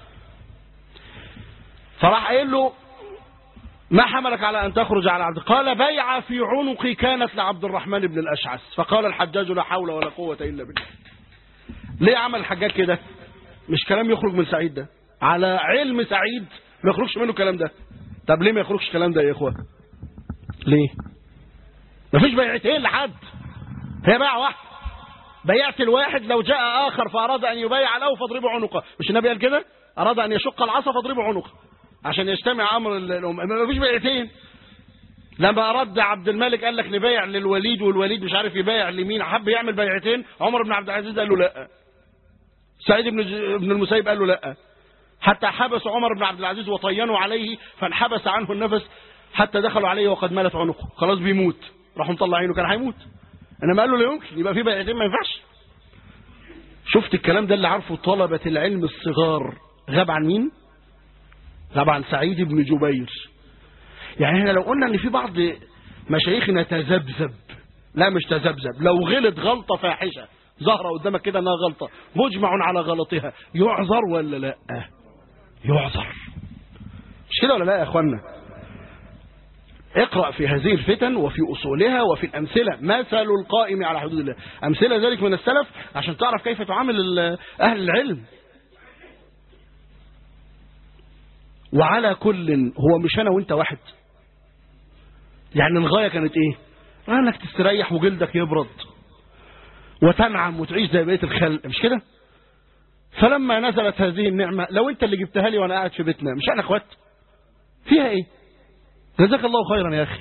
فراح قايل له ما حملك على أن تخرج على عبد قال بيعة في عنقي كانت لعبد الرحمن بن الأشعث فقال الحجاج لا حول ولا قوة إلا بالله ليه عمل الحجاج كده مش كلام يخرج من سعيد ده على علم سعيد ما يخرجش منه الكلام ده طب ليه ما يخرجش الكلام ده يا إخوة ليه ما فيش بيعتين لحد هي بيعة واحدة بيعت الواحد لو جاء آخر فأراد أن يبايع له فاضربه عنقه مش النبي قال كده أراد أن يشق العصا فاضربه عنقه عشان يجتمع امر الام ما فيش بيعتين لما اراد عبد الملك قال لك نبايع للوليد والوليد مش عارف يبايع لمين حب يعمل بيعتين عمر بن عبد العزيز قال له لا سعيد بن بن المسيب قال له لا حتى حبس عمر بن عبد العزيز وطينوا عليه فانحبس عنه النفس حتى دخلوا عليه وقد مالت عنقه خلاص بيموت راحوا مطلعينه كان هيموت انما قال له لا يمكن يبقى في بيعتين ما ينفعش شفت الكلام ده اللي عارفه طلبة العلم الصغار غاب عن مين غاب عن سعيد بن جبير يعني احنا لو قلنا ان في بعض مشايخنا تذبذب لا مش تذبذب لو غلط غلطة فاحشة ظهر قدامك كده انها غلطة مجمع على غلطها يعذر ولا لا يعذر مش كده ولا لا يا اخوانا اقرأ في هذه الفتن وفي أصولها وفي الأمثلة مثل القائم على حدود الله أمثلة ذلك من السلف عشان تعرف كيف تعامل ال- أهل العلم وعلى كل هو مش أنا وأنت واحد يعني الغاية كانت إيه أنك تستريح وجلدك يبرد وتنعم وتعيش زي بقية الخلق مش كده فلما نزلت هذه النعمة لو أنت اللي جبتها لي وأنا قاعد في بيتنا مش أنا أخوات فيها إيه جزاك الله خيرا يا أخي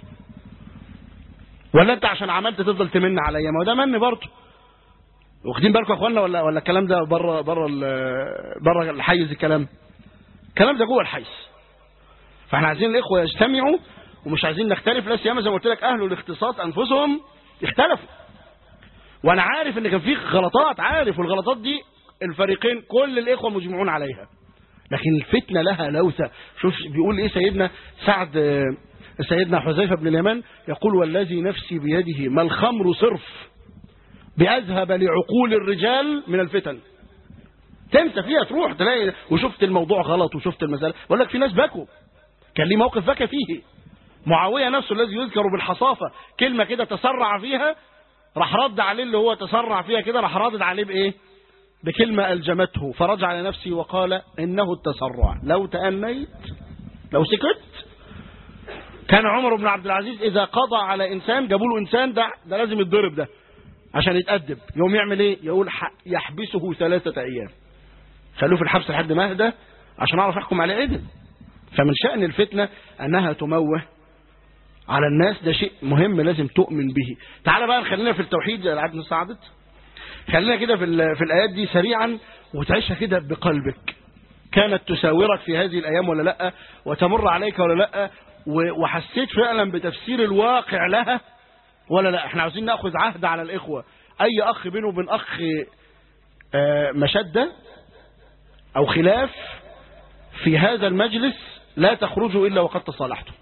ولا أنت عشان عملت تفضل تمن عليا ما هو ده من برضه واخدين بالكم يا اخوانا ولا ولا الكلام ده بره بره بره الحيز الكلام الكلام ده جوه الحيز فاحنا عايزين الاخوه يجتمعوا ومش عايزين نختلف لا سيما زي ما قلت لك اهل الاختصاص انفسهم اختلفوا وانا عارف ان كان في غلطات عارف والغلطات دي الفريقين كل الاخوه مجمعون عليها لكن الفتنه لها لوثه شوف بيقول ايه سيدنا سعد آه، سيدنا حذيفه بن اليمان يقول والذي نفسي بيده ما الخمر صرف بأذهب لعقول الرجال من الفتن تنسى فيها تروح تلاقي وشفت الموضوع غلط وشفت المسألة بقول لك في ناس بكوا كان ليه موقف بكى فيه معاوية نفسه الذي يذكر بالحصافة كلمة كده تسرع فيها راح رد عليه اللي هو تسرع فيها كده راح رد عليه بإيه بكلمة ألجمته فرجع لنفسه وقال إنه التسرع لو تأنيت لو سكت كان عمر بن عبد العزيز إذا قضى على إنسان جابوا له إنسان ده ده لازم يتضرب ده عشان يتأدب يوم يعمل ايه يقول ح- يحبسه ثلاثة ايام خلوه في الحبس لحد ما اهدى عشان اعرف احكم عليه عدل فمن شأن الفتنة انها تموه على الناس ده شيء مهم لازم تؤمن به تعال بقى خلينا في التوحيد العبد سعدت خلينا كده في, ال- في الايات دي سريعا وتعيشها كده بقلبك كانت تساورك في هذه الايام ولا لا وتمر عليك ولا لا و- وحسيت فعلا بتفسير الواقع لها ولا لا احنا عاوزين ناخذ عهد على الاخوه اي اخ بينه وبين اخ آه، مشده او خلاف في هذا المجلس لا تخرجوا الا وقد تصالحتم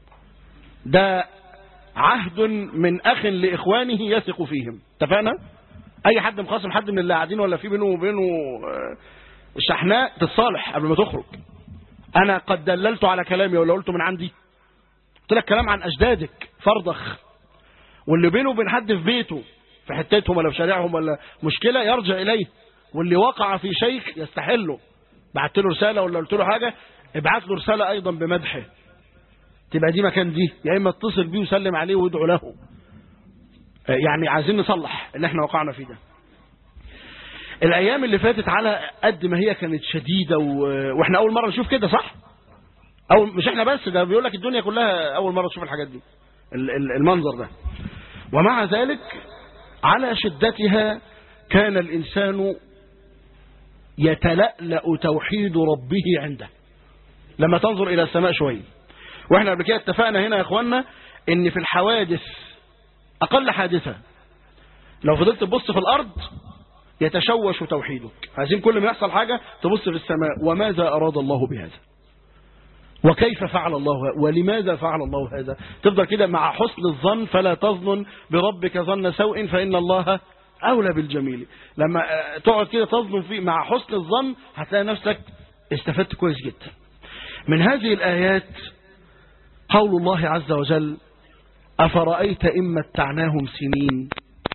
ده عهد من اخ لاخوانه يثق فيهم اتفقنا اي حد مخاصم حد من اللي قاعدين ولا في بينه وبينه آه، شحناء تتصالح قبل ما تخرج انا قد دللت على كلامي ولا قلته من عندي قلت لك كلام عن اجدادك فرضخ واللي بينه وبين حد في بيته في حتتهم ولا في شارعهم ولا مشكلة يرجع إليه واللي وقع في شيخ يستحله بعت له رسالة ولا قلت له حاجة ابعت له رسالة أيضا بمدحه تبقى دي مكان دي يا إما اتصل بيه وسلم عليه وادعو له آه، يعني عايزين نصلح اللي احنا وقعنا فيه ده الأيام اللي فاتت على قد ما هي كانت شديدة و... واحنا أول مرة نشوف كده صح؟ أو مش احنا بس ده بيقول لك الدنيا كلها أول مرة تشوف الحاجات دي ال- ال- المنظر ده ومع ذلك على شدتها كان الإنسان يتلألأ توحيد ربه عنده لما تنظر إلى السماء شوية وإحنا قبل كده اتفقنا هنا يا إخوانا إن في الحوادث أقل حادثة لو فضلت تبص في الأرض يتشوش توحيدك عايزين كل ما يحصل حاجة تبص في السماء وماذا أراد الله بهذا وكيف فعل الله ولماذا فعل الله هذا تفضل كده مع حسن الظن فلا تظن بربك ظن سوء فإن الله أولى بالجميل لما آه، تقعد كده تظن فيه مع حسن الظن هتلاقي نفسك استفدت كويس جدا من هذه الآيات قول الله عز وجل أفرأيت إن متعناهم سنين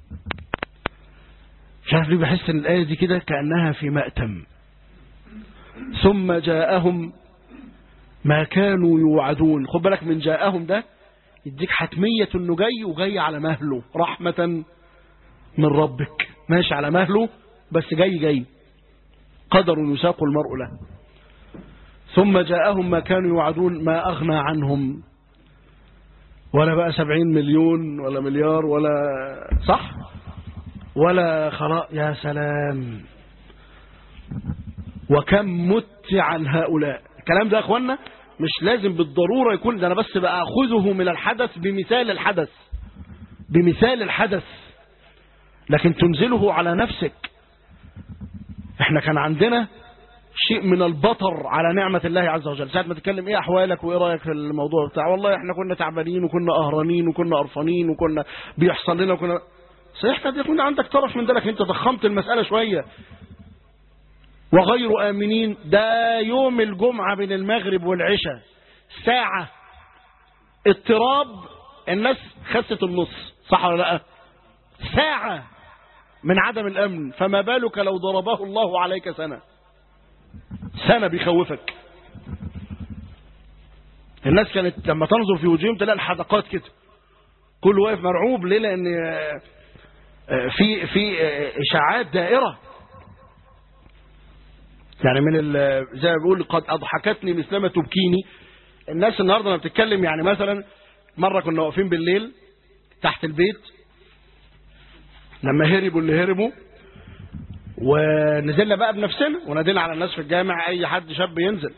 مش عارف ليه بحس ان الآية دي كده كأنها في مأتم ثم جاءهم ما كانوا يوعدون خد بالك من جاءهم ده يديك حتمية انه جاي وجاي على مهله رحمة من ربك ماشي على مهله بس جاي جاي قدر يساق المرء له ثم جاءهم ما كانوا يوعدون ما أغنى عنهم ولا بقى سبعين مليون ولا مليار ولا صح ولا خلاء يا سلام وكم متعا هؤلاء الكلام ده يا اخوانا مش لازم بالضرورة يكون ده انا بس بأخذه من الحدث بمثال الحدث بمثال الحدث لكن تنزله على نفسك احنا كان عندنا شيء من البطر على نعمة الله عز وجل ساعة ما تتكلم ايه احوالك وايه رايك في الموضوع بتاع والله احنا كنا تعبانين وكنا قهرانين وكنا قرفانين وكنا بيحصل لنا وكنا صحيح قد يكون عندك طرف من ذلك انت ضخمت المسألة شوية وغير آمنين ده يوم الجمعة بين المغرب والعشاء ساعة اضطراب الناس خست النص صح ولا لا ساعة من عدم الأمن فما بالك لو ضربه الله عليك سنة سنة بيخوفك الناس كانت لما تنظر في وجوههم تلاقي الحدقات كده كل واقف مرعوب ليه لأن آه، آه، في في آه، إشاعات دائرة يعني من ال- زي ما بيقول قد أضحكتني مثلما تبكيني الناس النهارده لما بتتكلم يعني مثلا مرة كنا واقفين بالليل تحت البيت لما هربوا اللي هربوا ونزلنا بقى بنفسنا ونادينا على الناس في الجامع اي حد شاب ينزل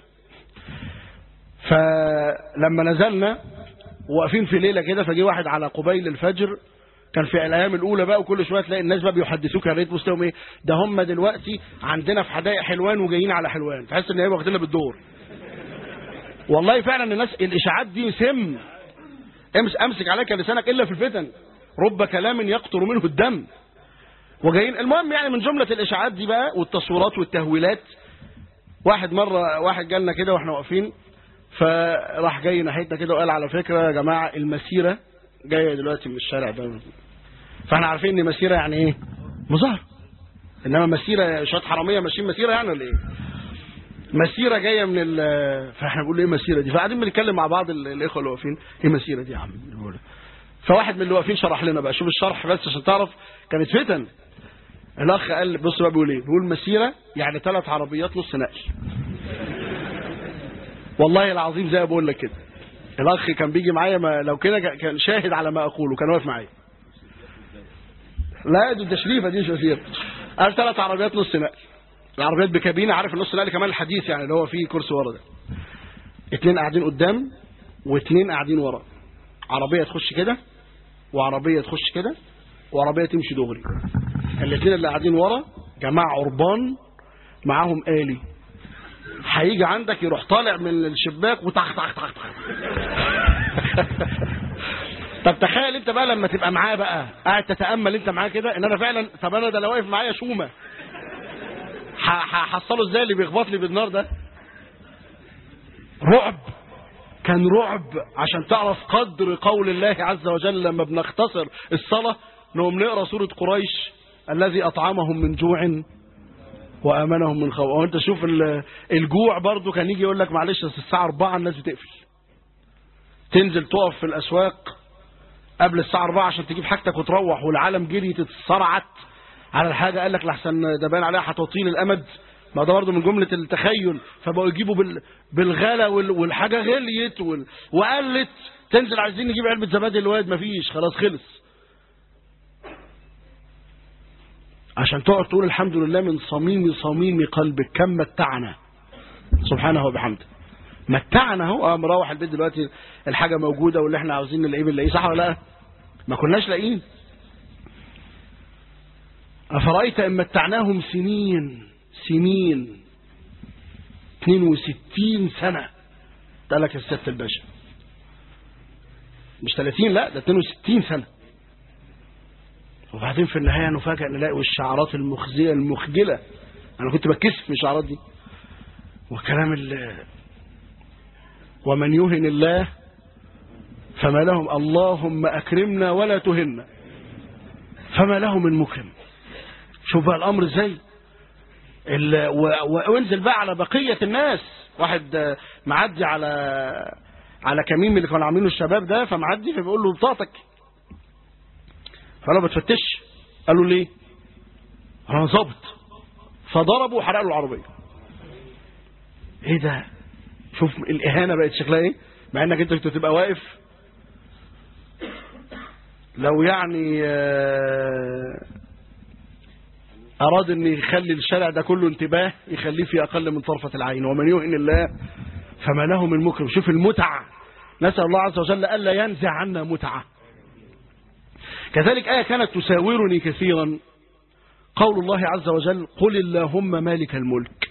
فلما نزلنا واقفين في ليله كده فجي واحد على قبيل الفجر كان في الايام الاولى بقى وكل شويه تلاقي الناس بقى بيحدثوك يا ريت مستواهم ايه ده هم دلوقتي عندنا في حدائق حلوان وجايين على حلوان تحس ان هي واخديننا بالدور والله فعلا الناس الاشاعات دي سم امس امسك عليك لسانك الا في الفتن رب كلام يقطر منه الدم وجايين المهم يعني من جمله الاشاعات دي بقى والتصويرات والتهويلات واحد مره واحد جالنا كده واحنا واقفين فراح جاي ناحيتنا كده وقال على فكره يا جماعه المسيره جايه دلوقتي من الشارع ده فاحنا عارفين ان مسيره يعني ايه مظاهره انما مسيره شويه حراميه ماشيين مسيره يعني ولا ايه مسيره جايه من ال فاحنا بنقول ايه مسيره دي فقاعدين بنتكلم مع بعض ال- الاخوه اللي واقفين ايه مسيره دي يا عم بنقول. فواحد من اللي واقفين شرح لنا بقى شوف الشرح بس عشان تعرف كانت فتن الاخ قال بص بقى بيقول ايه بيقول مسيره يعني ثلاث عربيات نص نقل والله العظيم زي ما بقول لك كده الاخ كان بيجي معايا ما لو كده كان شاهد على ما اقوله كان واقف معايا لا دي تشريفه دي مش مسيره قال ثلاث عربيات نص نقل العربيات بكابينه عارف النص نقل كمان الحديث يعني اللي هو فيه كرسي ورا ده اتنين قاعدين قدام واتنين قاعدين ورا عربيه تخش كده وعربيه تخش كده وعربيه تمشي دغري الاثنين اللي قاعدين ورا جماعه عربان معاهم آلي هيجي عندك يروح طالع من الشباك وطخ طخ طخ طخ طب تخيل انت بقى لما تبقى معاه بقى قاعد تتامل انت معاه كده ان انا فعلا طب انا ده لو واقف معايا شومه ح- هحصله ازاي اللي بيخبط لي بالنار ده رعب كان رعب عشان تعرف قدر قول الله عز وجل لما بنختصر الصلاة نقوم نقرا سورة قريش الذي أطعمهم من جوع وآمنهم من خوف وانت شوف ال- الجوع برضو كان يجي يقول لك معلش أصل الساعة 4 الناس بتقفل تنزل تقف في الأسواق قبل الساعة 4 عشان تجيب حاجتك وتروح والعالم جري تتصرعت على الحاجة قال لك لحسن ده باين عليها هتطيل الأمد ما ده برضه من جملة التخيل فبقوا يجيبوا بال... بالغلا وال... والحاجة غليت وال... وقلت تنزل عايزين نجيب علبة زبادي الواد مفيش خلاص خلص عشان تقعد تقول الحمد لله من صميم صميم قلبك كم متعنا سبحانه وبحمده متعنا اهو اه مروح البيت دلوقتي الحاجه موجوده واللي احنا عاوزين نلاقيه بنلاقيه صح ولا لا ما كناش لاقيين افرايت ان متعناهم سنين سنين 62 سنه ده لك الست الباشا مش 30 لا ده 62 سنه وبعدين في النهايه نفاجئ نلاقي الشعارات المخزيه المخجله انا كنت بتكسف من الشعارات دي وكلام ال ومن يهن الله فما لهم اللهم أكرمنا ولا تهنا فما له من مكرم شوف بقى الأمر ازاي ال- و- و- وانزل بقى على بقية الناس واحد آه، معدي على على كمين من اللي كانوا عاملينه الشباب ده فمعدي فبيقول له بطاقتك فقال له بتفتش قال له ليه انا ظابط فضربه وحرق له العربيه ايه ده شوف الاهانه بقت شكلها ايه مع انك انت كنت تبقى واقف لو يعني آه، اراد ان يخلي الشارع ده كله انتباه يخليه في اقل من طرفه العين ومن يهن الله فما له من مكرم شوف المتع نسال الله عز وجل الا ينزع عنا متعه كذلك ايه كانت تساورني كثيرا قول الله عز وجل قل اللهم مالك الملك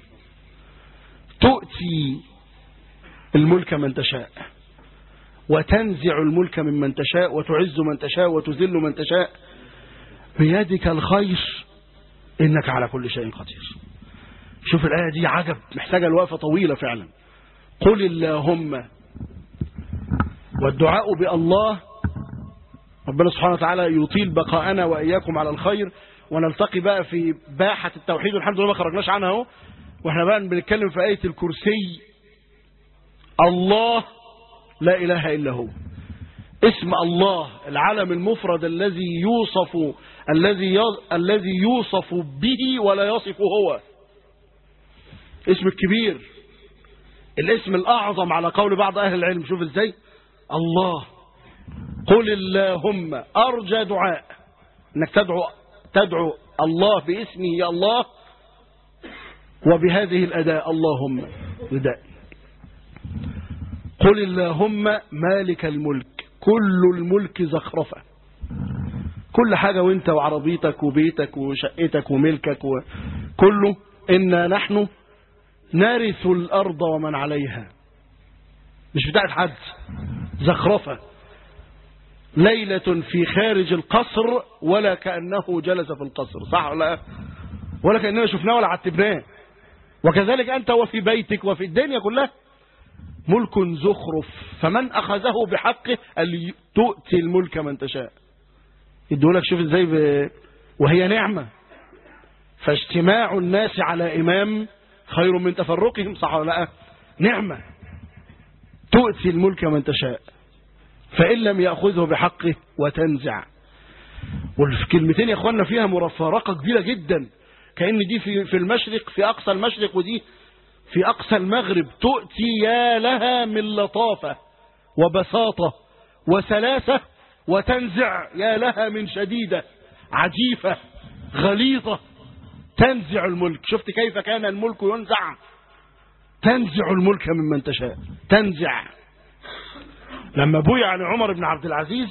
تؤتي الملك من تشاء وتنزع الملك ممن تشاء وتعز من تشاء وتذل من تشاء بيدك الخير إنك على كل شيء قدير شوف الآية دي عجب محتاجة الوقفة طويلة فعلا قل اللهم والدعاء بالله ربنا سبحانه وتعالى يطيل بقاءنا وإياكم على الخير ونلتقي بقى في باحة التوحيد والحمد لله ما خرجناش عنها اهو واحنا بقى بنتكلم في آية الكرسي الله لا إله إلا هو اسم الله العلم المفرد الذي يوصف الذي يص- الذي يوصف به ولا يصف هو اسم الكبير الاسم الأعظم على قول بعض أهل العلم شوف ازاي الله قل اللهم أرجى دعاء انك تدعو تدعو الله باسمه يا الله وبهذه الأداء اللهم نداء قل اللهم مالك الملك كل الملك زخرفة كل حاجة وانت وعربيتك وبيتك وشقتك وملكك وكله إنا نحن نرث الأرض ومن عليها مش بتاعت حد زخرفة ليلة في خارج القصر ولا كأنه جلس في القصر صح ولا لا؟ ولا كأننا شفناه ولا عتبناه وكذلك أنت وفي بيتك وفي الدنيا كلها ملك زخرف فمن أخذه بحقه اللي تؤتي الملك من تشاء يدولك شوف ازاي ب... وهي نعمة فاجتماع الناس على إمام خير من تفرقهم صح ولا لا نعمة تؤتي الملك من تشاء فإن لم يأخذه بحقه وتنزع والكلمتين يا اخوانا فيها مفارقة كبيرة جدا كأن دي في في المشرق في أقصى المشرق ودي في أقصى المغرب تؤتي يا لها من لطافة وبساطة وسلاسة وتنزع يا لها من شديدة عجيفة غليظة تنزع الملك شفت كيف كان الملك ينزع تنزع الملك ممن تشاء تنزع لما بويع عن عمر بن عبد العزيز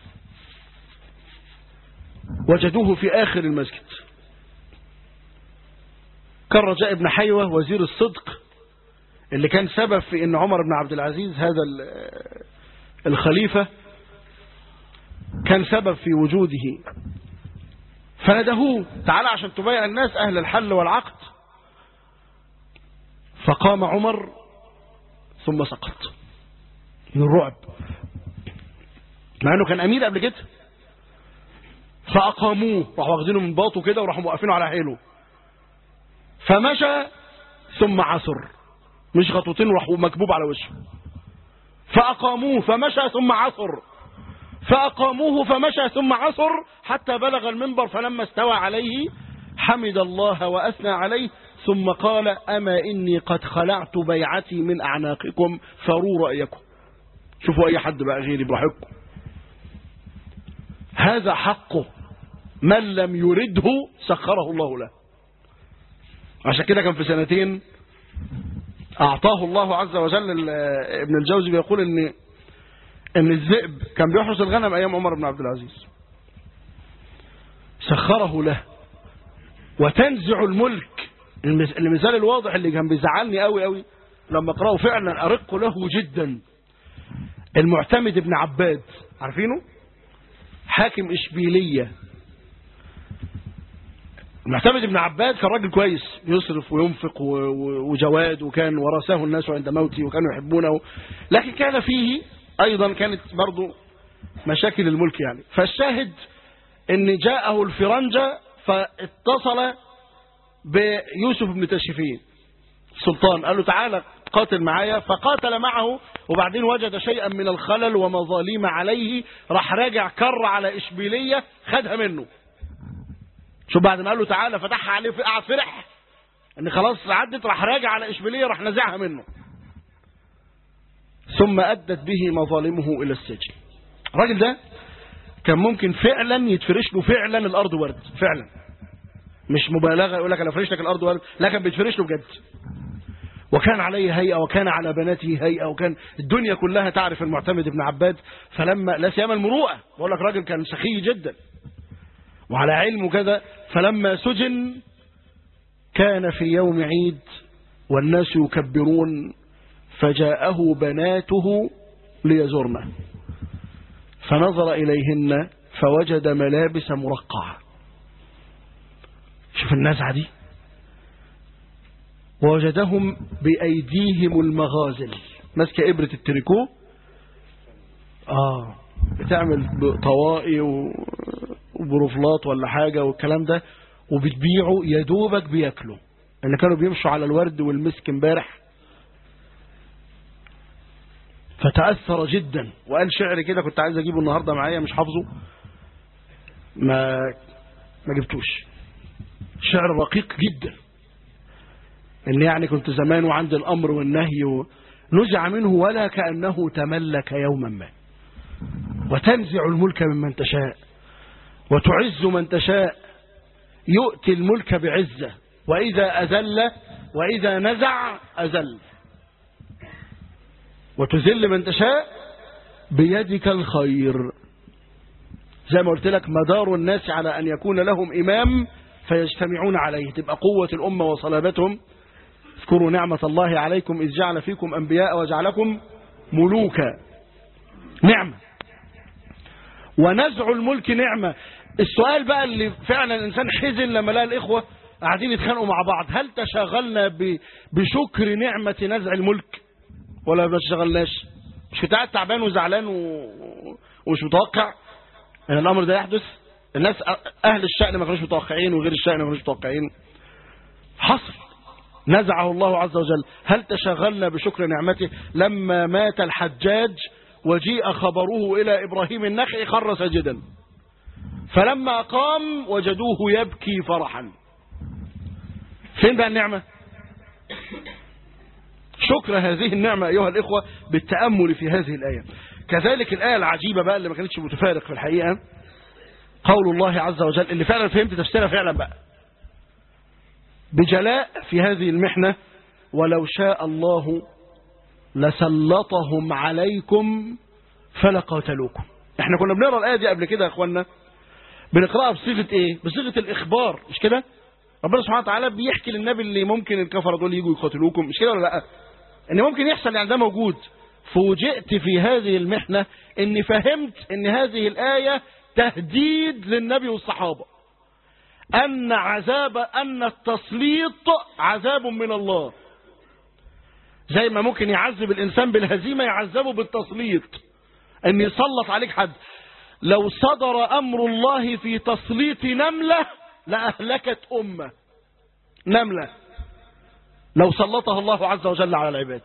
وجدوه في آخر المسجد كان رجاء بن حيوة وزير الصدق اللي كان سبب في ان عمر بن عبد العزيز هذا ال- الخليفة كان سبب في وجوده فندهوه تعالى عشان تبايع الناس أهل الحل والعقد فقام عمر ثم سقط من الرعب مع انه كان امير قبل كده فاقاموه راحوا واخدينه من باطه كده وراحوا موقفينه على حيله فمشى ثم عثر مش خطوتين وراح مكبوب على وشه فأقاموه فمشى ثم عثر فأقاموه فمشى ثم عثر حتى بلغ المنبر فلما استوى عليه حمد الله وأثنى عليه ثم قال أما إني قد خلعت بيعتي من أعناقكم فروا رأيكم شوفوا أي حد بقى غيري براحتكم هذا حقه من لم يرده سخره الله له عشان كده كان في سنتين أعطاه الله عز وجل ال- ابن الجوزي بيقول إن إن الذئب كان بيحرس الغنم أيام عمر بن عبد العزيز سخره له وتنزع الملك المس- المثال الواضح اللي كان بيزعلني قوي قوي لما اقراه فعلا أرق له جدا المعتمد ابن عباد عارفينه حاكم إشبيلية المعتمد ابن عباد كان راجل كويس يصرف وينفق و- و- وجواد وكان ورثه الناس عند موته وكانوا يحبونه لكن كان فيه أيضا كانت برضو مشاكل الملك يعني فالشاهد ان جاءه الفرنجة فاتصل بيوسف بن تشفين السلطان قال له تعالى قاتل معايا فقاتل معه وبعدين وجد شيئا من الخلل ومظالم عليه راح راجع كر على إشبيلية خدها منه شوف بعد ما قال له تعالى فتحها عليه في قعد فرح ان خلاص عدت راح راجع على إشبيلية راح نزعها منه ثم أدت به مظالمه إلى السجن الراجل ده كان ممكن فعلا يتفرش له فعلا الأرض ورد فعلا مش مبالغة يقول لك أنا فرش لك الأرض ورد لا كان بيتفرش له بجد وكان عليه هيئة وكان على بناته هيئة وكان الدنيا كلها تعرف المعتمد ابن عباد فلما لا سيما المروءة بقول لك راجل كان سخي جدا وعلى علم كذا فلما سجن كان في يوم عيد والناس يكبرون فجاءه بناته ليزرنه فنظر إليهن فوجد ملابس مرقعة شوف النزعة دي ووجدهم بأيديهم المغازل ماسكة إبرة التريكو آه بتعمل طوائي و- وبروفلات ولا حاجة والكلام ده وبتبيعه يا دوبك بياكلوا اللي كانوا بيمشوا على الورد والمسك امبارح فتأثر جدا وقال شعر كده كنت عايز اجيبه النهارده معايا مش حافظه ما ما جبتوش شعر رقيق جدا ان يعني كنت زمان وعند الامر والنهي نزع منه ولا كانه تملك يوما ما وتنزع الملك ممن تشاء وتعز من تشاء يؤتي الملك بعزه واذا اذل واذا نزع اذل وتذل من تشاء بيدك الخير زي ما قلت لك مدار الناس على أن يكون لهم إمام فيجتمعون عليه تبقى قوة الأمة وصلابتهم اذكروا نعمة الله عليكم إذ جعل فيكم أنبياء وجعلكم ملوكا نعمة ونزع الملك نعمة السؤال بقى اللي فعلا الإنسان حزن لما لقى الإخوة قاعدين يتخانقوا مع بعض هل تشاغلنا ب- بشكر نعمة نزع الملك ولا ما تشغلناش مش كنت قاعد تعبان وزعلان و... ومش متوقع ان الامر ده يحدث الناس اهل الشأن ما كانوش متوقعين وغير الشأن ما كانوش متوقعين حصل نزعه الله عز وجل هل تشغلنا بشكر نعمته لما مات الحجاج وجيء خبره إلى إبراهيم النخعي خر ساجدا فلما قام وجدوه يبكي فرحا فين بقى النعمة شكر هذه النعمة أيها الإخوة بالتأمل في هذه الآية كذلك الآية العجيبة بقى اللي ما كانتش متفارق في الحقيقة قول الله عز وجل اللي فعلا فهمت تفسيرها فعلا بقى بجلاء في هذه المحنة ولو شاء الله لسلطهم عليكم فلقاتلوكم احنا كنا بنقرا الآية دي قبل كده يا اخوانا بنقراها بصيغة ايه بصيغة الإخبار مش كده ربنا سبحانه وتعالى بيحكي للنبي اللي ممكن الكفرة دول يجوا يقاتلوكم مش كده ولا لا ان ممكن يحصل يعني ده موجود فوجئت في هذه المحنة اني فهمت ان هذه الآية تهديد للنبي والصحابة أن عذاب أن التسليط عذاب من الله زي ما ممكن يعذب الإنسان بالهزيمة يعذبه بالتسليط أن يسلط عليك حد لو صدر أمر الله في تسليط نملة لأهلكت أمة نملة لو سلطها الله عز وجل على العباد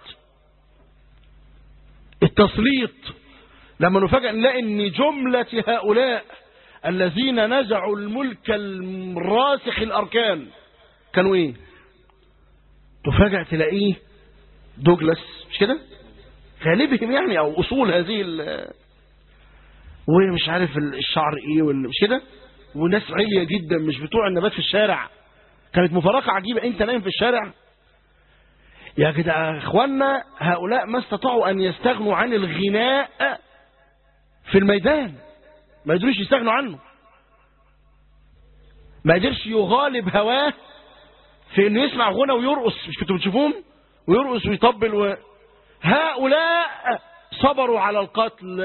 التسليط لما نفاجأ نلاقي ان جملة هؤلاء الذين نزعوا الملك الراسخ الأركان كانوا ايه تفاجأ تلاقيه دوجلاس مش كده غالبهم يعني او اصول هذه ال ومش عارف الشعر ايه ولا مش كده وناس عليا جدا مش بتوع النبات في الشارع كانت مفارقة عجيبة انت نايم في الشارع يا كده اخوانا هؤلاء ما استطاعوا ان يستغنوا عن الغناء في الميدان ما يقدروش يستغنوا عنه ما قدرش يغالب هواه في انه يسمع غنى ويرقص مش كنتوا بتشوفوهم ويرقص ويطبل و... هؤلاء صبروا على القتل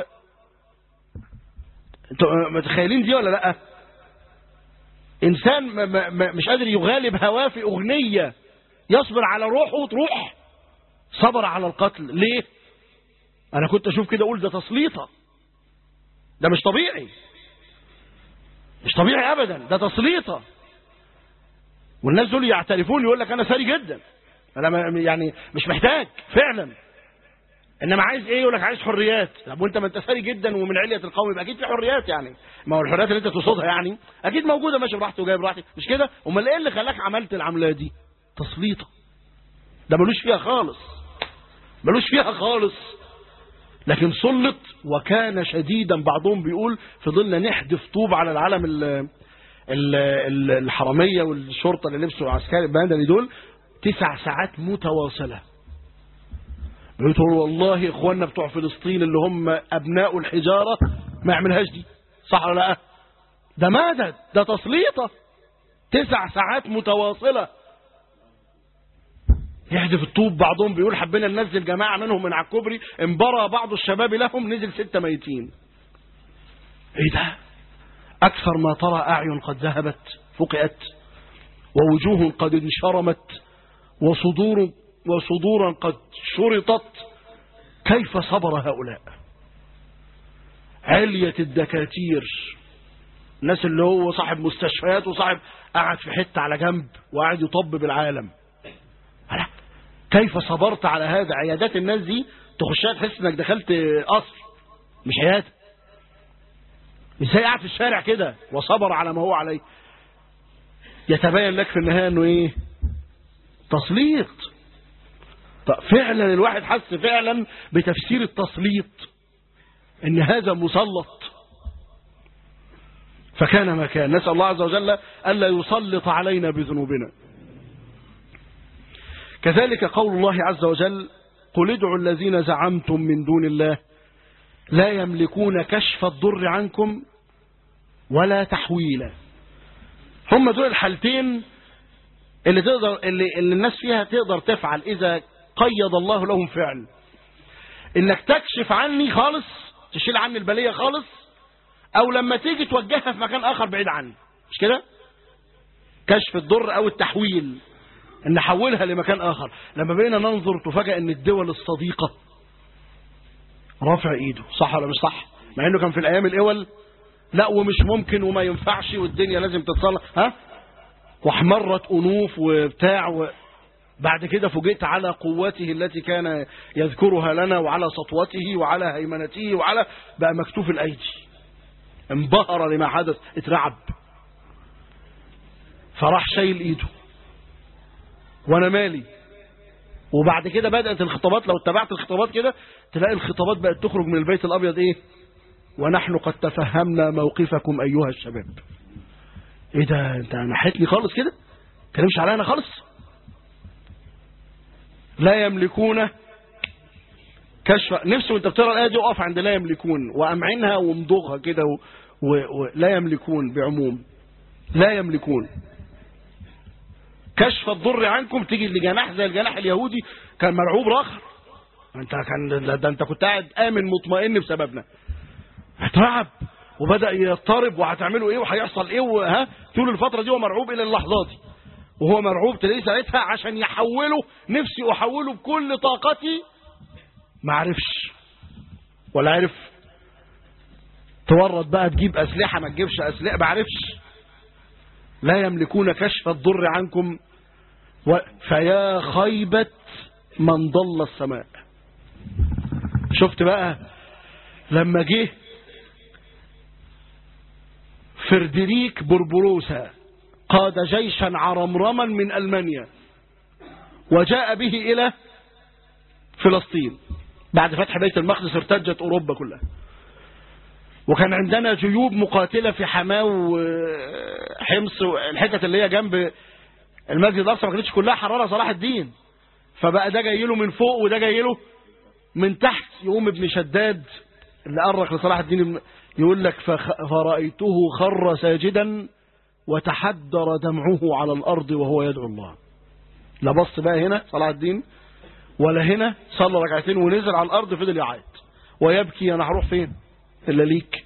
انتوا متخيلين دي ولا لا انسان ما ما ما مش قادر يغالب هواه في اغنيه يصبر على روحه وتروح صبر على القتل ليه انا كنت اشوف كده اقول ده تسليطه ده مش طبيعي مش طبيعي ابدا ده تسليطه والناس دول يعترفون يقول لك انا ثري جدا انا ما- يعني مش محتاج فعلا انما عايز ايه يقول لك عايز حريات طب وانت ما انت ثري جدا ومن عليه القوم يبقى اكيد في حريات يعني ما هو الحريات اللي انت تقصدها يعني اكيد موجوده ماشي براحتي وجاي براحتي مش كده امال ايه اللي خلاك عملت العمليه دي تسليطه ده ملوش فيها خالص ملوش فيها خالص لكن سلط وكان شديدا بعضهم بيقول فضلنا نحدف طوب على العلم ال ال ال الحراميه والشرطه اللي لبسوا عسكري البندري دول تسع ساعات متواصله بيقول والله اخواننا بتوع فلسطين اللي هم ابناء الحجاره ما يعملهاش دي صح ولا لا ده مدد ده تسليطة تسع ساعات متواصلة يحذف الطوب بعضهم بيقول حبينا ننزل جماعة منهم من على الكوبري انبرى بعض الشباب لهم نزل ستة ميتين ايه ده اكثر ما ترى اعين قد ذهبت فقئت ووجوه قد انشرمت وصدور وصدورا قد شرطت كيف صبر هؤلاء علية الدكاتير الناس اللي هو صاحب مستشفيات وصاحب قاعد في حتة على جنب وقاعد يطبب العالم ألا كيف صبرت على هذا عيادات الناس دي تخشها تحس انك دخلت قصر مش عيادة ازاي قاعد في الشارع كده وصبر على ما هو عليه يتبين لك في النهاية انه ايه تسليط طب فعلا الواحد حس فعلا بتفسير التسليط ان هذا مسلط فكان ما كان نسأل الله عز وجل ألا يسلط علينا بذنوبنا كذلك قول الله عز وجل قل ادعوا الذين زعمتم من دون الله لا يملكون كشف الضر عنكم ولا تحويلا هم دول الحالتين اللي تقدر اللي, اللي الناس فيها تقدر تفعل إذا قيد الله لهم فعل إنك تكشف عني خالص تشيل عني البلية خالص أو لما تيجي توجهها في مكان آخر بعيد عني مش كده كشف الضر أو التحويل ان نحولها لمكان آخر لما بقينا ننظر تفاجأ ان الدول الصديقة رافع ايده صح ولا مش صح مع انه كان في الايام الاول لا ومش ممكن وما ينفعش والدنيا لازم تتصلح ها واحمرت انوف وبتاع و... بعد كده فوجئت على قوته التي كان يذكرها لنا وعلى سطوته وعلى هيمنته وعلى بقى مكتوف الايدي انبهر لما حدث اترعب فراح شايل ايده وانا مالي وبعد كده بدأت الخطابات لو اتبعت الخطابات كده تلاقي الخطابات بقت تخرج من البيت الأبيض ايه ونحن قد تفهمنا موقفكم أيها الشباب ايه ده انت نحيتني خالص كده تكلمش عليا انا خالص لا يملكون كشف نفسه وانت بتقرا الايه دي اقف عند لا يملكون وامعنها وامضغها كده ولا و... و... لا يملكون بعموم لا يملكون كشف الضر عنكم تيجي لجناح زي الجناح اليهودي كان مرعوب رخر انت كان ده انت كنت قاعد امن مطمئن بسببنا اترعب وبدا يضطرب وهتعملوا ايه وهيحصل ايه وها طول الفتره دي هو مرعوب الى اللحظه دي وهو مرعوب تلاقيه ساعتها عشان يحوله نفسي احوله بكل طاقتي ما عرفش ولا عرف تورط بقى تجيب اسلحه ما تجيبش اسلحه ما عرفش لا يملكون كشف الضر عنكم و... فيا خيبة من ضل السماء شفت بقى لما جه فردريك بربروسا قاد جيشا عرمرما من ألمانيا وجاء به إلى فلسطين بعد فتح بيت المقدس ارتجت أوروبا كلها وكان عندنا جيوب مقاتلة في حماه وحمص الحتت اللي هي جنب المسجد الأقصى ما كانتش كلها حرارة صلاح الدين فبقى ده جاي له من فوق وده جاي له من تحت يقوم ابن شداد اللي أرخ لصلاح الدين يقول لك فرأيته خر ساجدا وتحدر دمعه على الأرض وهو يدعو الله لا بص بقى هنا صلاح الدين ولا هنا صلى ركعتين ونزل على الأرض فضل يعيط ويبكي أنا هروح فين إلا ليك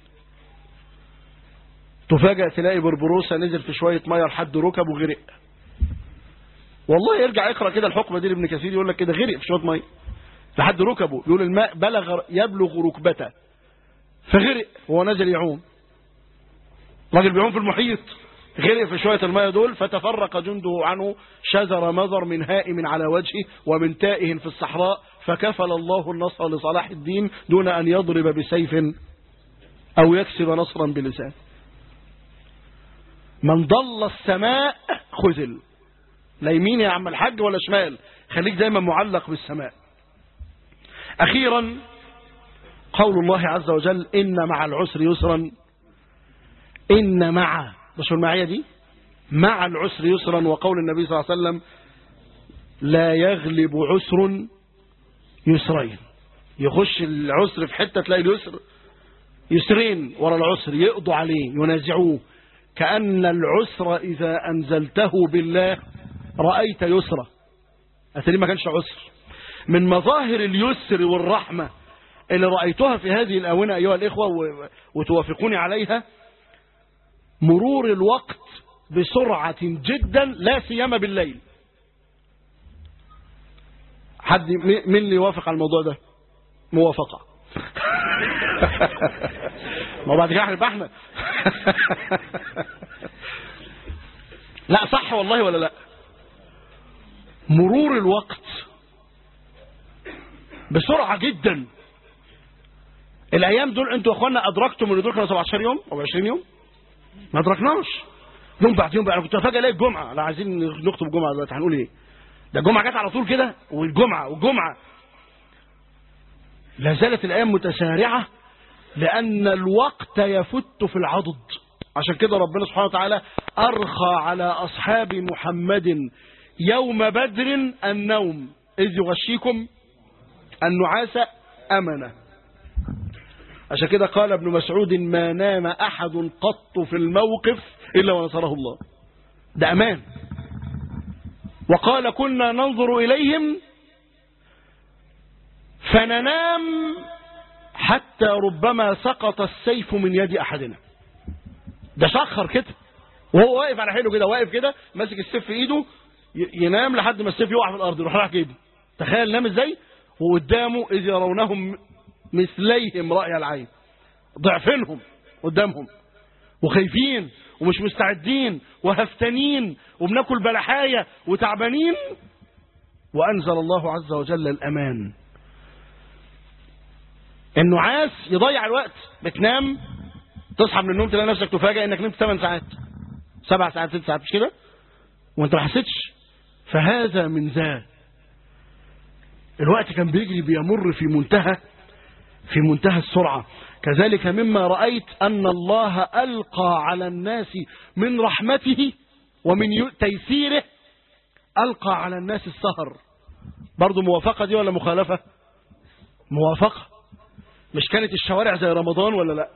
تفاجأ تلاقي بربروسة نزل في شوية مية لحد ركب وغرق والله يرجع يقرأ كده الحكمة دي لابن كثير يقول لك كده غرق في شوية مية لحد ركبه يقول الماء بلغ يبلغ ركبته فغرق وهو نازل يعوم راجل بيعوم في المحيط غرق في شوية المية دول فتفرق جنده عنه شزر مزر من هائم على وجهه ومن تائه في الصحراء فكفل الله النصر لصلاح الدين دون أن يضرب بسيف أو يكسب نصرا بلسان من ضل السماء خذل لا يمين يا عم الحاج ولا شمال خليك دايما معلق بالسماء أخيرا قول الله عز وجل إن مع العسر يسرا إن مع مش المعية دي مع العسر يسرا وقول النبي صلى الله عليه وسلم لا يغلب عسر يسرين يخش العسر في حتة تلاقي اليسر يسرين ورا العسر يقضوا عليه ينازعوه كأن العسر إذا أنزلته بالله رأيت يسرا أتري ما كانش عسر من مظاهر اليسر والرحمة اللي رأيتها في هذه الآونة أيها الإخوة و- وتوافقوني عليها مرور الوقت بسرعة جدا لا سيما بالليل حد م- مين اللي يوافق على الموضوع ده موافقة ما هو بعد كده هنبقى احنا لا صح والله ولا لا مرور الوقت بسرعة جدا الايام دول انتوا يا اخوانا ادركتم ان دول كانوا 17 يوم او 20 يوم ما ادركناش يوم بعد يوم بقى انا كنت فجاه الاقي الجمعه لا عايزين نخطب الجمعه دلوقتي هنقول ايه ده الجمعه جت على طول كده والجمعه والجمعه لا زالت الايام متسارعه لان الوقت يفت في العضد عشان كده ربنا سبحانه وتعالى ارخى على اصحاب محمد يوم بدر النوم اذ يغشيكم النعاس امنه عشان كده قال ابن مسعود ما نام أحد قط في الموقف إلا ونصره الله ده أمان وقال كنا ننظر إليهم فننام حتى ربما سقط السيف من يد أحدنا ده شخر كده وهو واقف على حيله كده واقف كده ماسك السيف في ايده ي- ينام لحد ما السيف يقع في الارض يروح راح كده تخيل نام ازاي وقدامه اذ يرونهم مثليهم رأي العين ضعفينهم قدامهم وخايفين ومش مستعدين وهفتانين وبناكل بلحاية وتعبانين وأنزل الله عز وجل الأمان النعاس يضيع الوقت بتنام تصحى من النوم تلاقي نفسك تفاجئ انك نمت 8 ساعات 7 ساعات 6 ساعات مش كده وانت ما حسيتش فهذا من ذا الوقت كان بيجري بيمر في منتهى في منتهى السرعة كذلك مما رأيت أن الله ألقى على الناس من رحمته ومن ي- تيسيره ألقى على الناس السهر برضو موافقة دي ولا مخالفة موافقة مش كانت الشوارع زي رمضان ولا لا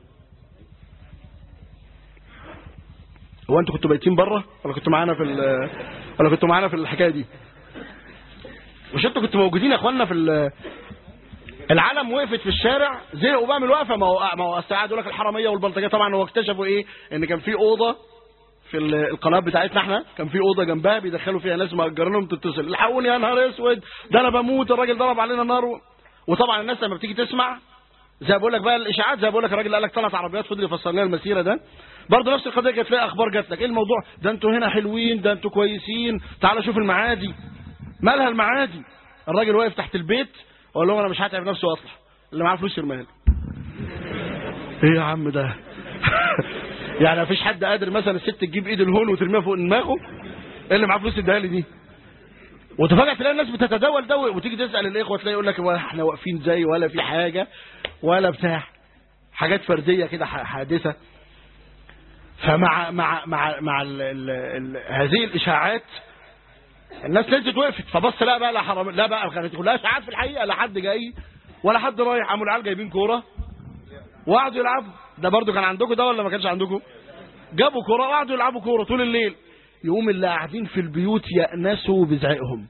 هو انتوا كنتوا بايتين بره ولا كنتوا معانا في ال- ولا كنتوا معانا في الحكايه دي مش انتوا كنتوا موجودين يا اخوانا في ال- العالم وقفت في الشارع زهقوا بقى من الوقفه ما هو ما هو أصل قاعد يقول لك الحراميه والبلطجيه طبعا هو اكتشفوا ايه ان كان في اوضه في ال- القناه بتاعتنا احنا كان في اوضه جنبها بيدخلوا فيها ناس مأجرينهم تتصل الحقوني يا نهار اسود ده انا بموت الراجل ضرب علينا نار و... وطبعا الناس لما بتيجي تسمع زي ما بقول لك بقى الاشاعات زي ما بقول لك الراجل قال لك ثلاث عربيات فضل يفسر لنا المسيره ده برضه نفس القضيه كانت فيها اخبار جات لك ايه الموضوع ده انتوا هنا حلوين ده انتوا كويسين تعالوا شوف المعادي مالها المعادي الراجل واقف تحت البيت وقال لهم انا مش هتعب نفسي واطلع اللي معاه فلوس يرميها لي. ايه يا عم ده يعني مفيش حد قادر مثلا الست تجيب ايد الهون وترميها فوق دماغه ايه اللي معاه فلوس اديها لي دي وتفاجئ تلاقي الناس بتتداول ده وتيجي تسال الاخوه تلاقي يقول لك "ولا احنا واقفين زي ولا في حاجه ولا بتاع حاجات فرديه كده ح- حادثه فمع مع مع مع ال ال ال هذه الاشاعات الناس نزلت وقفت فبص لا بقى لا حرام لا بقى كانت كلها اشاعات في الحقيقه لا حد جاي ولا حد رايح قاموا العيال جايبين كوره وقعدوا يلعبوا ده برضو كان عندكم ده ولا ما كانش عندكم جابوا كوره وقعدوا يلعبوا كوره طول الليل يقوم اللي قاعدين في البيوت يأنسوا بزعقهم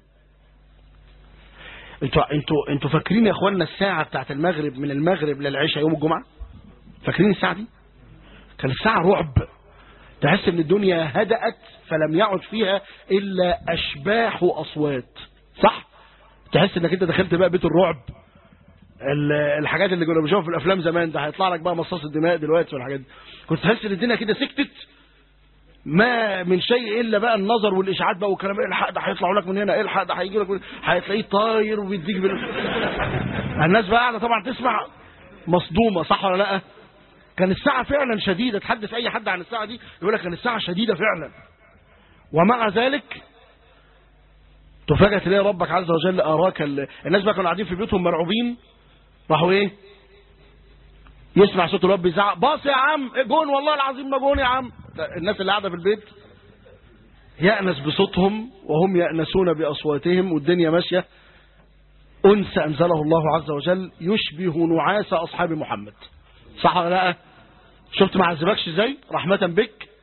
انتوا انتوا انتوا فاكرين يا اخوانا الساعه بتاعت المغرب من المغرب للعشاء يوم الجمعه فاكرين الساعه دي كانت ساعه رعب تحس ان الدنيا هدأت فلم يعد فيها الا اشباح واصوات صح تحس انك انت دخلت بقى بيت الرعب ال- الحاجات اللي كنا بنشوفها في الافلام زمان ده هيطلع لك بقى مصاص الدماء دلوقتي والحاجات دي كنت تحس ان الدنيا كده سكتت ما من شيء الا بقى النظر والاشاعات بقى والكلام الحق ده هيطلعوا لك من هنا الحق ده هيجي لك من- هتلاقيه طاير وبيديك بال... الناس بقى قاعده طبعا تسمع مصدومه صح ولا لا كان الساعه فعلا شديده تحدث اي حد عن الساعه دي يقول لك كان الساعه شديده فعلا ومع ذلك تفاجئ تلاقي ربك عز وجل اراك ال... الناس بقى كانوا قاعدين في بيوتهم مرعوبين راحوا ايه يسمع صوت الواد بيزعق باص يا عم جون والله العظيم ما جون يا عم الناس اللي قاعده في البيت يأنس بصوتهم وهم يأنسون بأصواتهم والدنيا ماشية أنس أنزله الله عز وجل يشبه نعاس أصحاب محمد صح ولا لا شفت ما عذبكش ازاي رحمة بك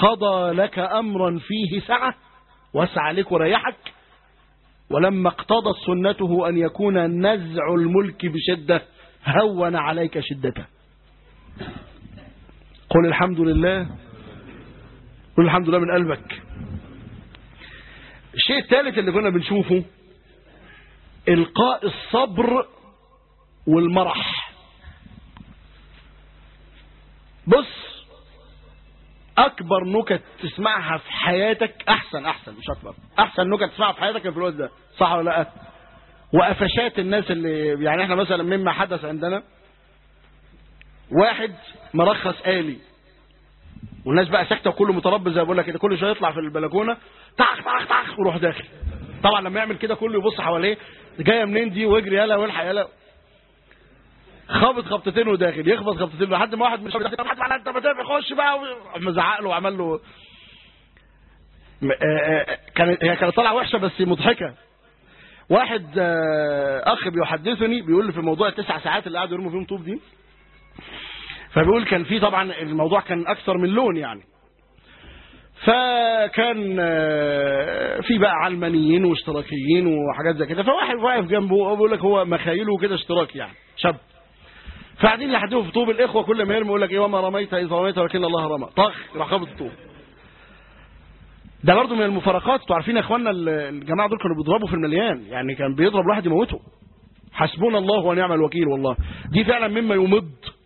قضى لك أمرا فيه سعة وسع عليك وريحك ولما اقتضت سنته أن يكون نزع الملك بشدة هون عليك شدته قل الحمد لله قل الحمد لله من قلبك الشيء الثالث اللي كنا بنشوفه إلقاء الصبر والمرح بص أكبر نكت تسمعها في حياتك أحسن أحسن مش أكبر أحسن نكت تسمعها في حياتك في الوقت ده صح ولا لا وقفشات الناس اللي يعني احنا مثلا مما حدث عندنا واحد مرخص آلي والناس بقى ساكته وكله متربص زي ما بقول لك كده كل شويه يطلع في البلكونه طخ طخ طخ ويروح داخل طبعا لما يعمل كده كله يبص حواليه جايه منين دي واجري يلا والحق يلا خبط خبطتين وداخل يخبط خبطتين لحد ما واحد مش حد على انت بتعمل خش بقى مزعق له وعمل له م- آه، آه، كانت هي كانت طالعه وحشه بس مضحكه واحد آه، اخ بيحدثني بيقول لي في موضوع التسع ساعات اللي قعدوا يرموا فيهم طوب دي فبيقول كان في طبعا الموضوع كان اكثر من لون يعني فكان آه، في بقى علمانيين واشتراكيين وحاجات زي كده فواحد واقف جنبه بيقول لك هو مخايله كده اشتراك يعني شاب فقاعدين يحدفوا في طوب الاخوه كل ما يرمي يقول لك ايه وما رميت اذ رميت ولكن الله رمى طخ راح خبط الطوب ده برضه من المفارقات انتوا عارفين يا اخوانا ال- الجماعه دول كانوا بيضربوا في المليان يعني كان بيضرب واحد يموته حسبنا الله ونعم الوكيل والله دي فعلا مما يمض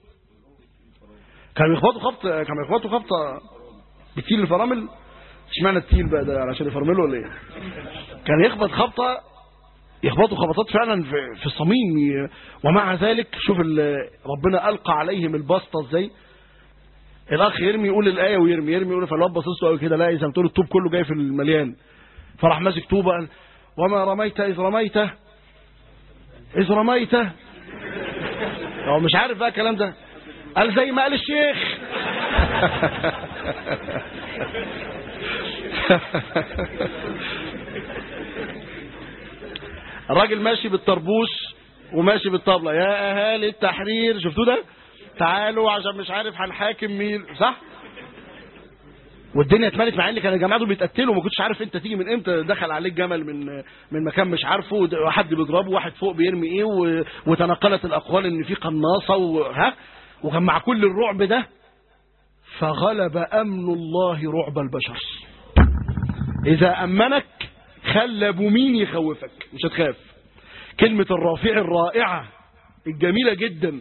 كانوا يخبطوا خبط كانوا يخبطوا خبطه بتيل الفرامل اشمعنى التيل بقى ده علشان يفرمله ولا ايه كان يخبط خبطه يخبطوا خبطات فعلا في, في الصميم ي- ومع ذلك شوف ال- ربنا القى عليهم البسطه ازاي الاخ يرمي يقول الايه ويرمي يرمي يقول فالواد باصص له قوي كده لا اذا تقول الطوب كله جاي في المليان فراح ماسك طوبه قال وما رميت اذ رميت اذ رميت هو مش عارف بقى الكلام ده قال زي ما قال الشيخ الراجل ماشي بالطربوش وماشي بالطبلة يا أهالي التحرير شفتوا ده تعالوا عشان مش عارف هنحاكم مين صح والدنيا اتملت مع ان كان الجماعه دول بيتقتلوا وما كنتش عارف انت تيجي من امتى دخل عليك جمل من من مكان مش عارفه ود- وحد بيضربه واحد فوق بيرمي ايه و- وتناقلت الاقوال ان في قناصه وها وكان مع كل الرعب ده فغلب امن الله رعب البشر اذا امنك خلى ابو مين يخوفك مش هتخاف كلمه الرافع الرائعه الجميله جدا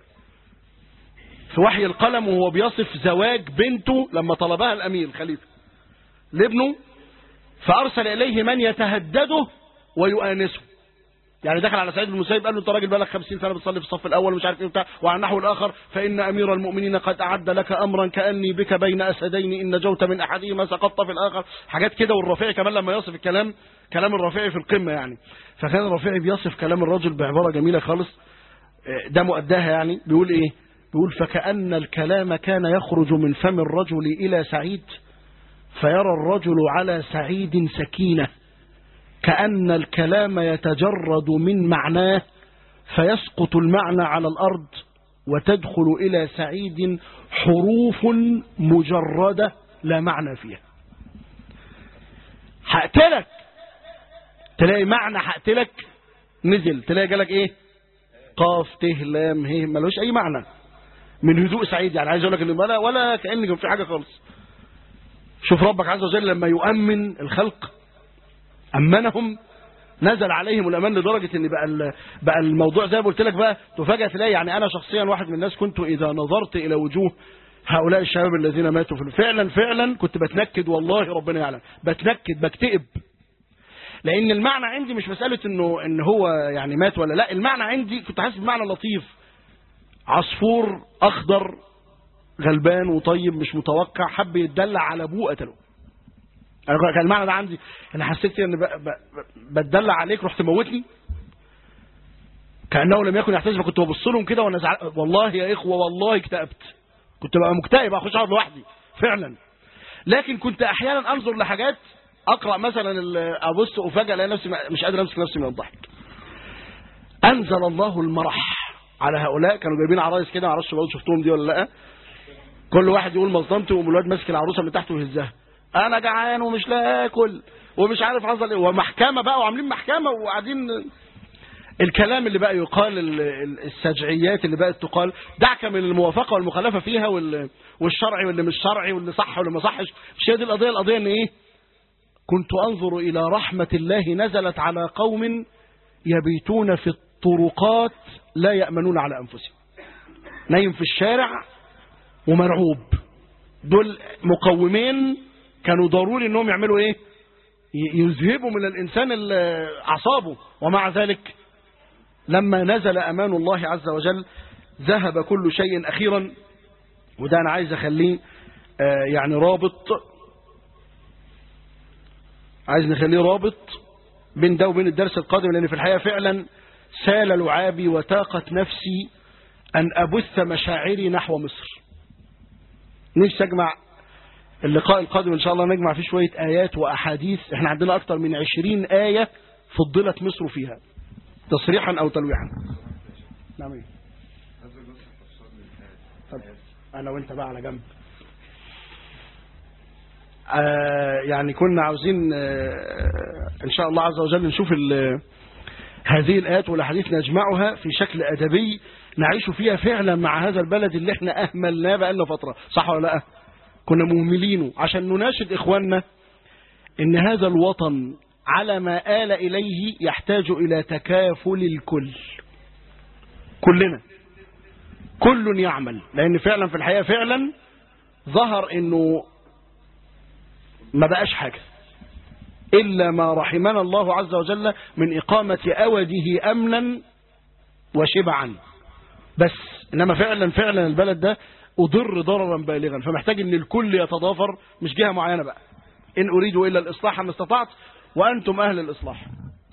في وحي القلم وهو بيصف زواج بنته لما طلبها الامير الخليفه لابنه فارسل اليه من يتهدده ويؤانسه يعني دخل على سعيد بن المسيب قال له انت راجل بقالك 50 سنه بتصلي في الصف الاول ومش عارف ايه وبتاع وعلى النحو الاخر فان امير المؤمنين قد اعد لك امرا كاني بك بين اسدين ان نجوت من احدهما سقطت في الاخر حاجات كده والرافعي كمان لما يصف الكلام كلام الرافعي في القمه يعني فكان الرافعي بيصف كلام الرجل بعباره جميله خالص آه، ده مؤداها يعني بيقول ايه بيقول فكأن الكلام كان يخرج من فم الرجل إلى سعيد فيرى الرجل على سعيد سكينة كأن الكلام يتجرد من معناه فيسقط المعنى على الأرض وتدخل إلى سعيد حروف مجردة لا معنى فيها هقتلك تلاقي معنى هقتلك نزل تلاقي جالك ايه قاف ته لام ه ملوش اي معنى من هدوء سعيد يعني عايز اقول لك ان ولا ولا كان كان في حاجه خالص شوف ربك عز وجل لما يؤمن الخلق امنهم نزل عليهم الامان لدرجه ان بقى ال- بقى الموضوع زي ما قلت لك بقى تفاجئ تلاقي يعني انا شخصيا واحد من الناس كنت اذا نظرت الى وجوه هؤلاء الشباب الذين ماتوا في فعلا فعلا كنت بتنكد والله ربنا يعلم بتنكد بكتئب لان المعنى عندي مش مساله انه ان هو يعني مات ولا لا المعنى عندي كنت حاسس بمعنى لطيف عصفور اخضر غلبان وطيب مش متوقع حب يتدلع على ابوه قتله انا كان المعنى ده عندي انا حسيت ان ب- ب- ب- بتدلع عليك رحت موتني كانه لم يكن يحتاج فكنت ببص لهم كده وانا زعل والله يا اخوه والله اكتئبت كنت بقى مكتئب اخش اقعد لوحدي فعلا لكن كنت احيانا انظر لحاجات اقرا مثلا ال- ابص افاجئ الاقي نفسي مش قادر امسك نفسي من الضحك انزل الله المرح على هؤلاء كانوا جايبين عرايس كده معرفش برضه شفتهم دي ولا لا كل واحد يقول مظلمتي ويقوم الواد ماسك العروسه من تحت ويهزها انا جعان ومش لا اكل ومش عارف حصل ايه ومحكمه بقى وعاملين محكمه وقاعدين الكلام اللي بقى يقال ال- ال- السجعيات اللي بقت تقال دعك من الموافقه والمخالفه فيها وال- والشرعي واللي مش شرعي واللي صح واللي ما صحش مش هي دي القضيه القضيه ان ايه كنت انظر الى رحمه الله نزلت على قوم يبيتون في الطرقات لا يامنون على انفسهم نايم في الشارع ومرعوب دول مقومين كانوا ضروري انهم يعملوا ايه ي- يذهبوا من الانسان ال- اعصابه ومع ذلك لما نزل امان الله عز وجل ذهب كل شيء اخيرا وده انا عايز اخليه آه، يعني رابط عايز نخليه رابط بين ده وبين الدرس القادم لان في الحقيقه فعلا سال لعابي وتاقت نفسي ان ابث مشاعري نحو مصر نفسي اجمع اللقاء القادم ان شاء الله نجمع فيه شويه ايات واحاديث احنا عندنا اكتر من عشرين ايه فضلت مصر فيها تصريحا او تلويحا نعم ايه طب انا وانت بقى على جنب آه يعني كنا عاوزين آه ان شاء الله عز وجل نشوف ال- هذه الايات والاحاديث نجمعها في شكل ادبي نعيش فيها فعلا مع هذا البلد اللي احنا اهملناه بقالنا فتره صح ولا لا كنا مهملينه عشان نناشد اخواننا ان هذا الوطن على ما آل اليه يحتاج الى تكافل الكل كلنا كل يعمل لان فعلا في الحقيقه فعلا ظهر انه ما بقاش حاجه الا ما رحمنا الله عز وجل من اقامه اوده امنا وشبعا بس انما فعلا فعلا البلد ده اضر ضررا بالغا فمحتاج ان الكل يتضافر مش جهه معينه بقى ان اريد الا الاصلاح ما استطعت وانتم اهل الاصلاح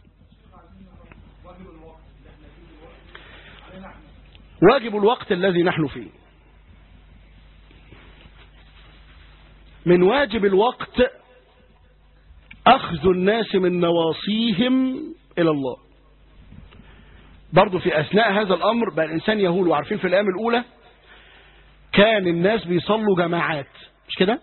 واجب الوقت الذي نحن فيه من واجب الوقت أخذ الناس من نواصيهم إلى الله برضو في أثناء هذا الأمر بقى الإنسان يهول وعارفين في الأيام الأولى كان الناس بيصلوا جماعات مش كده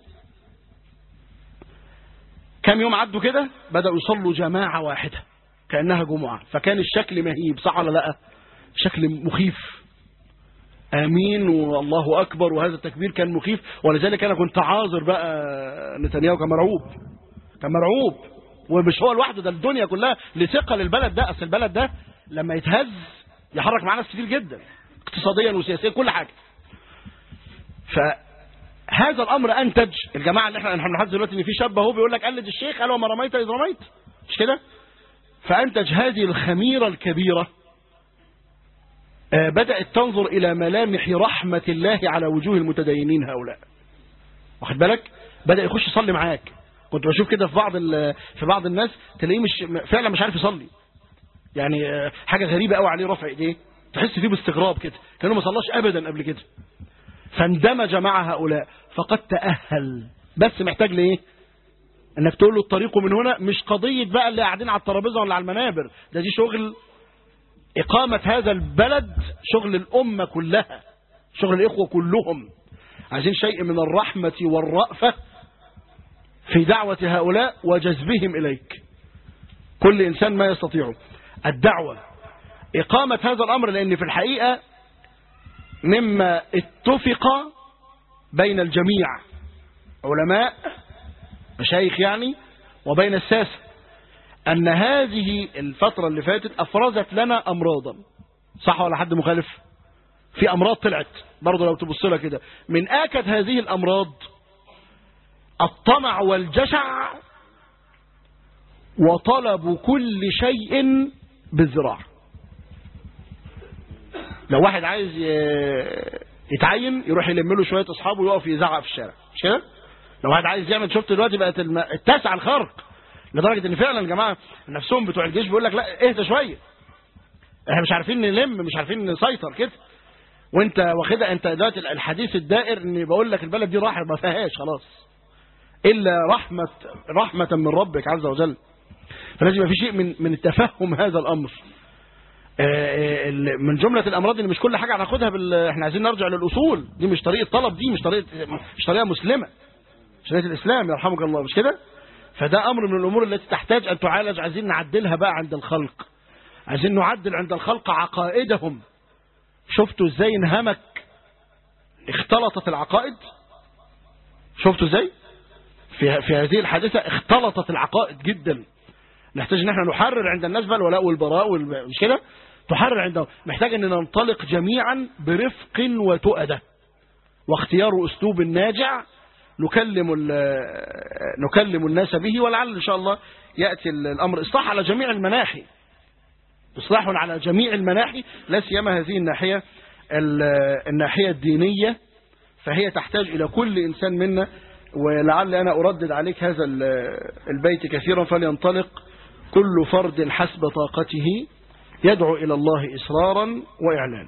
كم يوم عدوا كده بدأوا يصلوا جماعة واحدة كأنها جمعة فكان الشكل مهيب صح ولا لا شكل مخيف امين والله اكبر وهذا التكبير كان مخيف ولذلك انا كنت عاذر بقى نتنياهو كان مرعوب كان مرعوب ومش هو لوحده ده الدنيا كلها لثقل البلد ده اصل البلد ده لما يتهز يحرك معاه ناس كتير جدا اقتصاديا وسياسيا كل حاجه فهذا الامر انتج الجماعه اللي احنا نحن لحد دلوقتي ان في شاب اهو بيقول لك قلد الشيخ قال وما رميت اذ رميت مش كده فانتج هذه الخميره الكبيره آه، بدأت تنظر إلى ملامح رحمة الله على وجوه المتدينين هؤلاء واخد بالك بدأ يخش يصلي معاك كنت بشوف كده في بعض ال- في بعض الناس تلاقيه مش فعلا مش عارف يصلي يعني آه، حاجة غريبة قوي عليه رفع ايديه تحس فيه باستغراب كده كانه ما صلاش ابدا قبل كده فاندمج مع هؤلاء فقد تأهل بس محتاج لايه انك تقول له الطريق من هنا مش قضية بقى اللي قاعدين على الترابيزة ولا على المنابر ده دي شغل إقامة هذا البلد شغل الأمة كلها شغل الإخوة كلهم عايزين شيء من الرحمة والرأفة في دعوة هؤلاء وجذبهم إليك كل إنسان ما يستطيعه الدعوة إقامة هذا الأمر لأن في الحقيقة مما اتفق بين الجميع علماء مشايخ يعني وبين الساسة أن هذه الفترة اللي فاتت أفرزت لنا أمراضا صح ولا حد مخالف في أمراض طلعت برضه لو تبص لها كده من آكد هذه الأمراض الطمع والجشع وطلب كل شيء بالزراعة لو واحد عايز ي- يتعين يروح يلم له شوية أصحابه ويقف يزعق في الشارع مش كده؟ لو واحد عايز يعمل شفت دلوقتي بقت الم... التاسع الخرق لدرجة ان فعلا يا جماعة نفسهم بتوع الجيش بيقول لك لا اهدى شوية احنا مش عارفين نلم مش عارفين نسيطر كده وانت واخدها انت دلوقتي الحديث الدائر اني بقول لك البلد دي راحت ما فيهاش خلاص الا رحمة رحمة من ربك عز وجل فلازم يبقى في شيء من من التفهم هذا الامر آه، ال- من جملة الأمراض اللي مش كل حاجة هناخدها بال... احنا عايزين نرجع للأصول دي مش طريقة طلب دي مش طريقة مش طريقة مسلمة مش طريقة الإسلام يرحمك الله مش كده فده أمر من الأمور التي تحتاج أن تعالج عايزين نعدلها بقى عند الخلق عايزين نعدل عند الخلق عقائدهم شفتوا ازاي انهمك اختلطت العقائد شفتوا ازاي في في هذه الحادثة اختلطت العقائد جدا نحتاج ان احنا نحرر عند الناس بقى الولاء والبراء والب- مش كده تحرر عندهم محتاج ان ننطلق جميعا برفق وتؤدة واختيار اسلوب ناجع نكلم ال- نكلم الناس به ولعل ان شاء الله ياتي ال- الامر اصلاح على جميع المناحي اصلاح على جميع المناحي لا سيما هذه الناحيه ال- الناحيه الدينيه فهي تحتاج الى كل انسان منا ولعل انا اردد عليك هذا ال- البيت كثيرا فلينطلق كل فرد حسب طاقته يدعو الى الله اصرارا واعلانا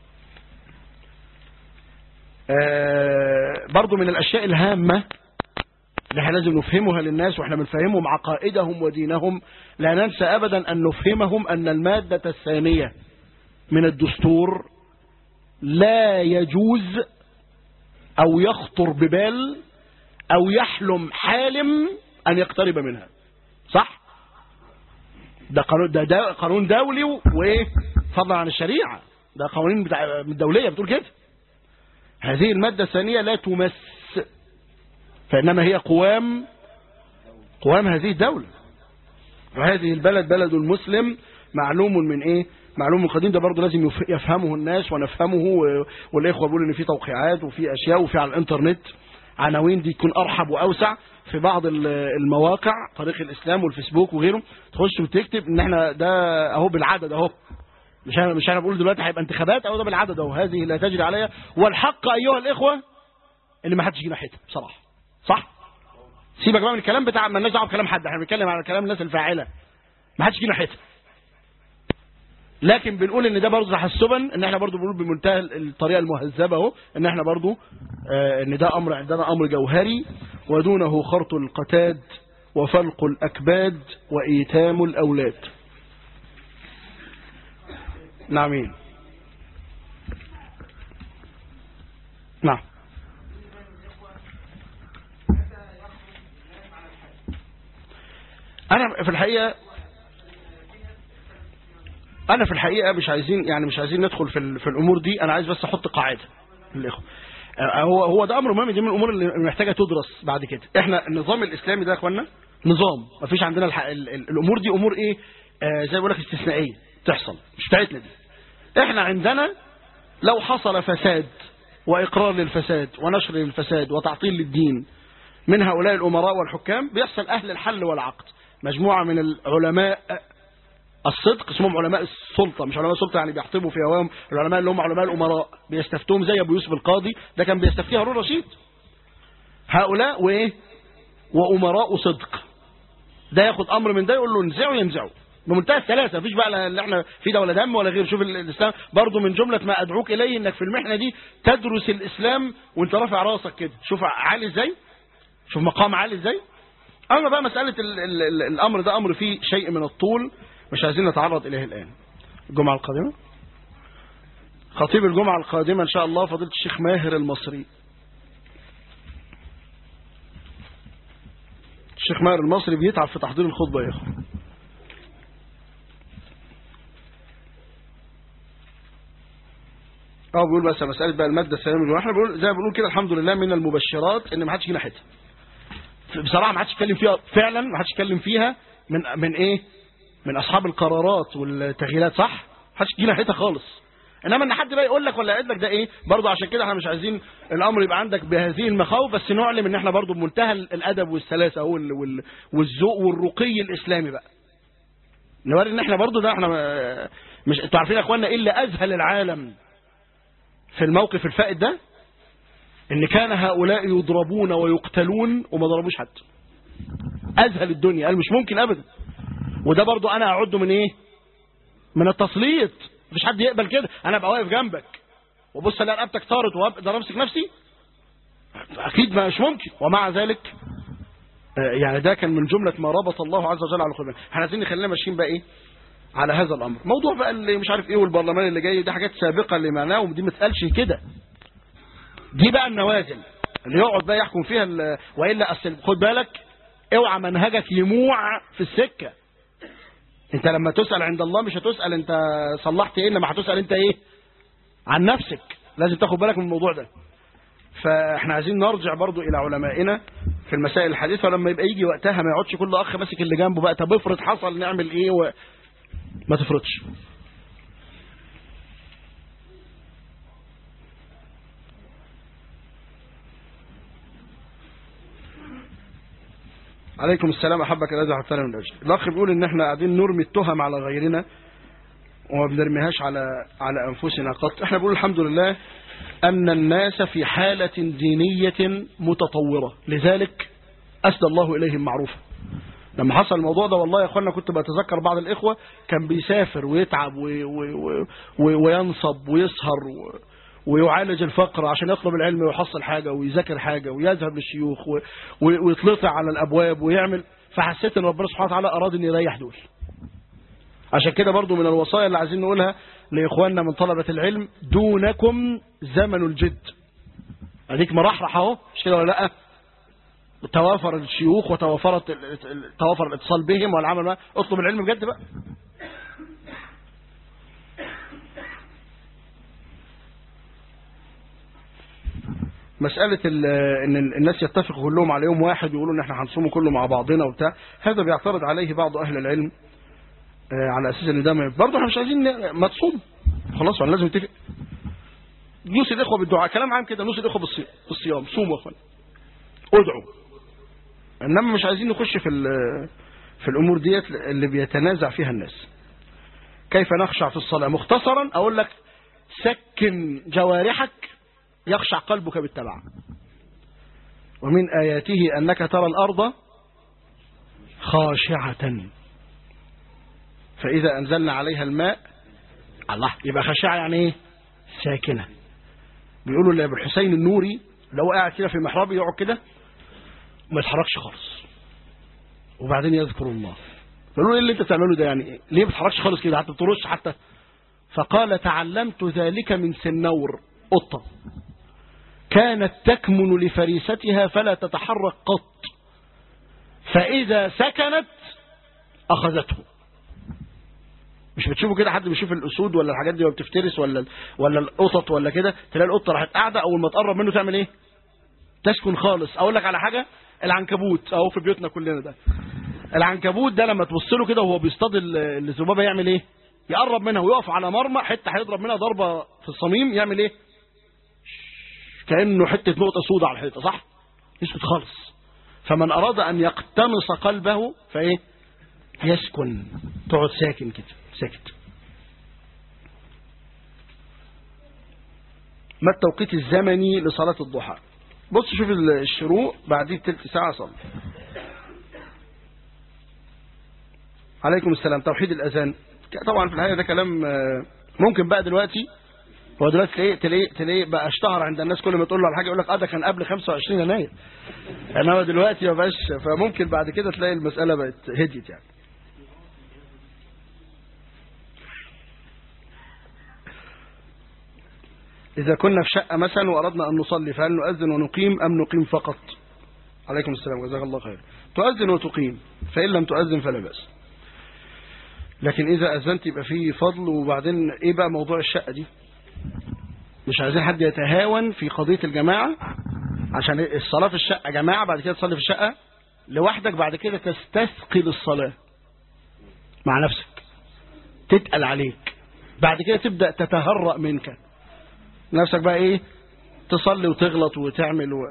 آه، برضو من الاشياء الهامه اللي احنا لازم نفهمها للناس واحنا بنفهمهم عقائدهم ودينهم لا ننسى ابدا ان نفهمهم ان الماده الثانيه من الدستور لا يجوز او يخطر ببال او يحلم حالم ان يقترب منها صح ده قانون ده, ده قانون دولي و- وايه فضلا عن الشريعه ده قوانين بتاع من الدوليه بتقول كده هذه الماده الثانيه لا تمس فانما هي قوام قوام هذه الدوله وهذه البلد بلد المسلم معلوم من ايه معلوم من قديم ده برضه لازم يف- يفهمه الناس ونفهمه و- والاخوه بيقولوا ان في توقيعات وفي اشياء وفي على الانترنت عناوين دي تكون ارحب واوسع في بعض ال- المواقع طريق الاسلام والفيسبوك وغيره تخش وتكتب ان احنا ده اهو بالعدد اهو مش انا مش انا بقول دلوقتي هيبقى انتخابات او ده بالعدد اهو هذه لا تجري عليها والحق ايها الاخوه ان ما حدش يجي ناحيتها بصراحه صح سيبك بقى من الكلام بتاع ما لناش دعوه بكلام حد احنا بنتكلم على كلام الناس الفاعله ما حدش يجي ناحيتها لكن بنقول ان ده برضه تحسبا ان احنا برضه بنقول بمنتهى الطريقه المهذبه اهو ان احنا برضه آه ان ده امر عندنا امر جوهري ودونه خرط القتاد وفلق الاكباد وايتام الاولاد نعمين نعم انا في الحقيقه انا في الحقيقه مش عايزين يعني مش عايزين ندخل في ال- في الامور دي انا عايز بس احط قاعده للاخوه آه، هو هو ده امر مهم دي من الامور اللي محتاجه تدرس بعد كده احنا النظام الاسلامي ده يا اخوانا نظام مفيش عندنا الح... ال... ال... الامور دي امور ايه آه زي ما بقول لك استثنائيه تحصل مش بتاعتنا دي احنا عندنا لو حصل فساد واقرار للفساد ونشر للفساد وتعطيل للدين من هؤلاء الامراء والحكام بيحصل اهل الحل والعقد مجموعه من العلماء الصدق اسمهم علماء السلطة مش علماء السلطة يعني بيحطبوا في هواهم العلماء اللي هم علماء الأمراء بيستفتوهم زي أبو يوسف القاضي ده كان بيستفتيه هارون رشيد هؤلاء وإيه وأمراء صدق ده ياخد أمر من ده يقول له انزعه ينزعه بمنتهى الثلاثة مفيش بقى اللي احنا في ده ولا دم ولا غير شوف ال- الإسلام برضه من جملة ما أدعوك إليه إنك في المحنة دي تدرس الإسلام وأنت رافع راسك كده شوف عالي إزاي شوف مقام عالي إزاي أما بقى مسألة ال ال ال الأمر ده أمر فيه شيء من الطول مش عايزين نتعرض إليه الآن الجمعة القادمة خطيب الجمعة القادمة إن شاء الله فضيلة الشيخ ماهر المصري الشيخ ماهر المصري بيتعب في تحضير الخطبة يا أخو اه بيقول بس مسألة بقى المادة الثانية من احنا بنقول زي ما بنقول كده الحمد لله من المبشرات ان ما حدش يجي ناحيتها بصراحة ما حدش يتكلم فيها فعلا ما حدش يتكلم فيها من من ايه من اصحاب القرارات والتغييرات صح ما حدش يجي ناحيتها خالص انما ان حد بقى يقول لك ولا يقول لك ده ايه برضه عشان كده احنا مش عايزين الامر يبقى عندك بهذه المخاوف بس نعلم ان احنا برضه بمنتهى الادب والسلاسه وال- وال- والذوق والرقي الاسلامي بقى نوري ان احنا برضه ده احنا ما- مش انتوا عارفين يا اخوانا ايه اللي اذهل العالم في الموقف الفائت ده ان كان هؤلاء يضربون ويقتلون وما ضربوش حد اذهل الدنيا قال مش ممكن ابدا وده برضو انا اعده من ايه من التسليط مفيش حد يقبل كده انا ابقى واقف جنبك وبص الاقي رقبتك طارت واقدر امسك نفسي اكيد ما مش ممكن ومع ذلك آه، يعني ده كان من جمله ما ربط الله عز وجل على قلوبنا احنا عايزين نخلينا ماشيين بقى ايه على هذا الامر موضوع بقى اللي مش عارف ايه والبرلمان اللي جاي دي حاجات سابقه لمعناه ودي ما تقالش كده دي بقى النوازل اللي يقعد بقى يحكم فيها ال- والا اصل خد بالك اوعى منهجك يموع في السكه انت لما تسال عند الله مش هتسال انت صلحت ايه انما هتسال انت ايه عن نفسك لازم تاخد بالك من الموضوع ده فاحنا عايزين نرجع برضو الى علمائنا في المسائل الحديثه ولما يبقى يجي وقتها ما يقعدش كل اخ ماسك اللي جنبه بقى طب افرض حصل نعمل ايه و... ما تفرضش عليكم السلام احبك الذي احببتني من اجل الاخ بيقول ان احنا قاعدين نرمي التهم على غيرنا وما بنرميهاش على على انفسنا قط احنا بنقول الحمد لله ان الناس في حاله دينيه متطوره لذلك اسدى الله اليهم معروفا لما حصل الموضوع ده والله يا اخوانا كنت بتذكر بعض الاخوه كان بيسافر ويتعب وي وي وي وينصب ويسهر و ويعالج الفقر عشان يطلب العلم ويحصل حاجه ويذاكر حاجه ويذهب للشيوخ و- و- ويطلع على الابواب ويعمل فحسيت ان ربنا سبحانه وتعالى اراد ان يريح دول عشان كده برضو من الوصايا اللي عايزين نقولها لاخواننا من طلبه العلم دونكم زمن الجد اديك مرحرح اهو مش كده ولا لا توافر الشيوخ وتوافرت ال- ال- توافر الاتصال بهم والعمل معاهم اطلب العلم بجد بقى مسألة ال- ان ال- الناس يتفقوا كلهم على يوم واحد ويقولوا ان احنا هنصومه كله مع بعضنا وبتاع هذا بيعترض عليه بعض اهل العلم آه، على اساس ان ده ما برضه احنا مش عايزين ن- ما تصوم خلاص ولا لازم نتفق نوصي الاخوه بالدعاء كلام عام كده نوصي الاخوه بالصي- بالصيام صوموا يا اخوان ادعوا انما مش عايزين نخش في ال- في الامور ديت اللي بيتنازع فيها الناس كيف نخشع في الصلاه مختصرا اقول لك سكن جوارحك يخشع قلبك بالتبع ومن آياته أنك ترى الأرض خاشعة فإذا أنزلنا عليها الماء الله يبقى خاشعة يعني إيه ساكنة بيقولوا لأبو الحسين النوري لو قاعد كده في محرابه يقعد كده ما يتحركش خالص وبعدين يذكر الله قالوا له ايه اللي انت بتعمله ده يعني إيه؟ ليه ما بتتحركش خالص كده حتى ترش حتى فقال تعلمت ذلك من سنور قطه كانت تكمن لفريستها فلا تتحرك قط فإذا سكنت أخذته مش بتشوفوا كده حد بيشوف الأسود ولا الحاجات دي ولا بتفترس ولا ولا القطط ولا كده تلاقي القطة راحت قاعدة أول ما تقرب منه تعمل إيه؟ تسكن خالص أقول لك على حاجة العنكبوت أهو في بيوتنا كلنا ده العنكبوت ده لما تبص له كده وهو بيصطاد ال- الذبابة يعمل إيه؟ يقرب منها ويقف على مرمى حتة هيضرب منها ضربة في الصميم يعمل إيه؟ كأنه حتة نقطة سودة على الحيطة صح يسكت خالص فمن أراد أن يقتنص قلبه فإيه يسكن تقعد ساكن كده ساكت ما التوقيت الزمني لصلاة الضحى بص شوف الشروق بعديه تلت ساعة صلي عليكم السلام توحيد الأذان طبعا في الحقيقة ده كلام آه، ممكن بقى دلوقتي هو دلوقتي تلاقيه تلاقيه تلاقيه بقى اشتهر عند الناس كل ما تقول له على حاجه يقول لك اه ده كان قبل 25 يناير انما دلوقتي ما بقاش فممكن بعد كده تلاقي المساله بقت هديت يعني إذا كنا في شقة مثلا وأردنا أن نصلي فهل نؤذن ونقيم أم نقيم فقط عليكم السلام جزاك الله خير تؤذن وتقيم فإن لم تؤذن فلا بأس لكن إذا أذنت يبقى فيه فضل وبعدين إيه بقى موضوع الشقة دي مش عايزين حد يتهاون في قضية الجماعة عشان الصلاة في الشقة جماعة بعد كده تصلي في الشقة لوحدك بعد كده تستثقل الصلاة مع نفسك تتقل عليك بعد كده تبدأ تتهرأ منك نفسك بقى ايه تصلي وتغلط وتعمل و...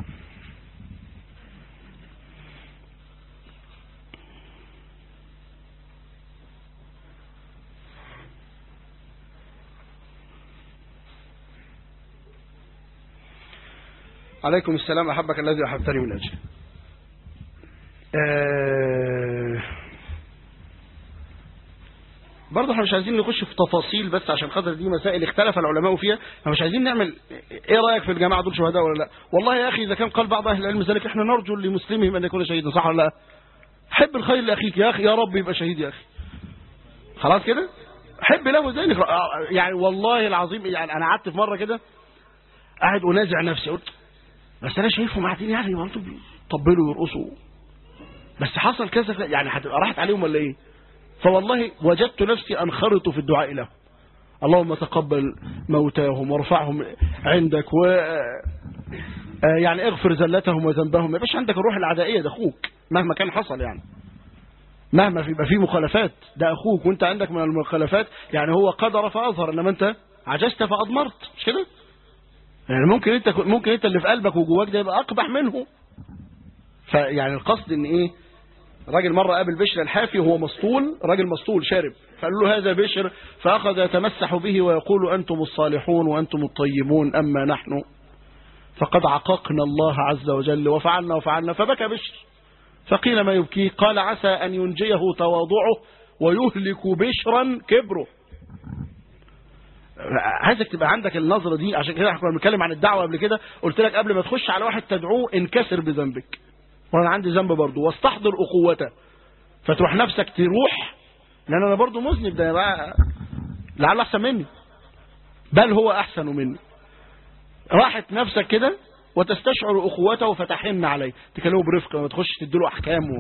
عليكم السلام أحبك الذي أحبتني من أجل آه برضه احنا مش عايزين نخش في تفاصيل بس عشان خاطر دي مسائل اختلف العلماء فيها احنا مش عايزين نعمل ايه رايك في الجماعه دول شهداء ولا لا والله يا اخي اذا كان قال بعض اهل العلم ذلك احنا نرجو لمسلمهم ان يكون شهيدا صح ولا لا حب الخير لاخيك يا اخي يا رب يبقى شهيد يا اخي خلاص كده حب له ذلك يعني والله العظيم يعني انا قعدت في مره كده قاعد انازع نفسي قلت بس انا شايفهم قاعدين يعني برضه بيطبلوا ويرقصوا بس حصل كذا كذا، يعني هتبقى راحت عليهم ولا ايه فوالله وجدت نفسي انخرط في الدعاء لهم اللهم تقبل موتاهم وارفعهم عندك و آه، يعني اغفر زلتهم وذنبهم ما يبقاش عندك الروح العدائيه ده اخوك مهما كان حصل يعني مهما في- يبقى في مخالفات ده اخوك وانت عندك من المخالفات يعني هو قدر فاظهر انما انت عجزت فاضمرت مش كده يعني ممكن انت ممكن انت اللي في قلبك وجواك ده يبقى اقبح منه فيعني القصد ان ايه راجل مرة قابل بشر الحافي وهو مسطول راجل مسطول شارب فقال له هذا بشر فأخذ يتمسح به ويقول أنتم الصالحون وأنتم الطيبون أما نحن فقد عققنا الله عز وجل وفعلنا وفعلنا فبكى بشر فقيل ما يبكيه قال عسى أن ينجيه تواضعه ويهلك بشرا كبره عايزك تبقى عندك النظرة دي عشان كده احنا كنا بنتكلم عن الدعوة قبل كده قلت لك قبل ما تخش على واحد تدعوه انكسر بذنبك وانا عندي ذنب برضه واستحضر اخوته فتروح نفسك تروح لان انا برضه مذنب ده بقى لعل احسن مني بل هو احسن مني راحت نفسك كده وتستشعر اخوته فتحن عليه تكلمه برفق وما تخش تديله احكام و...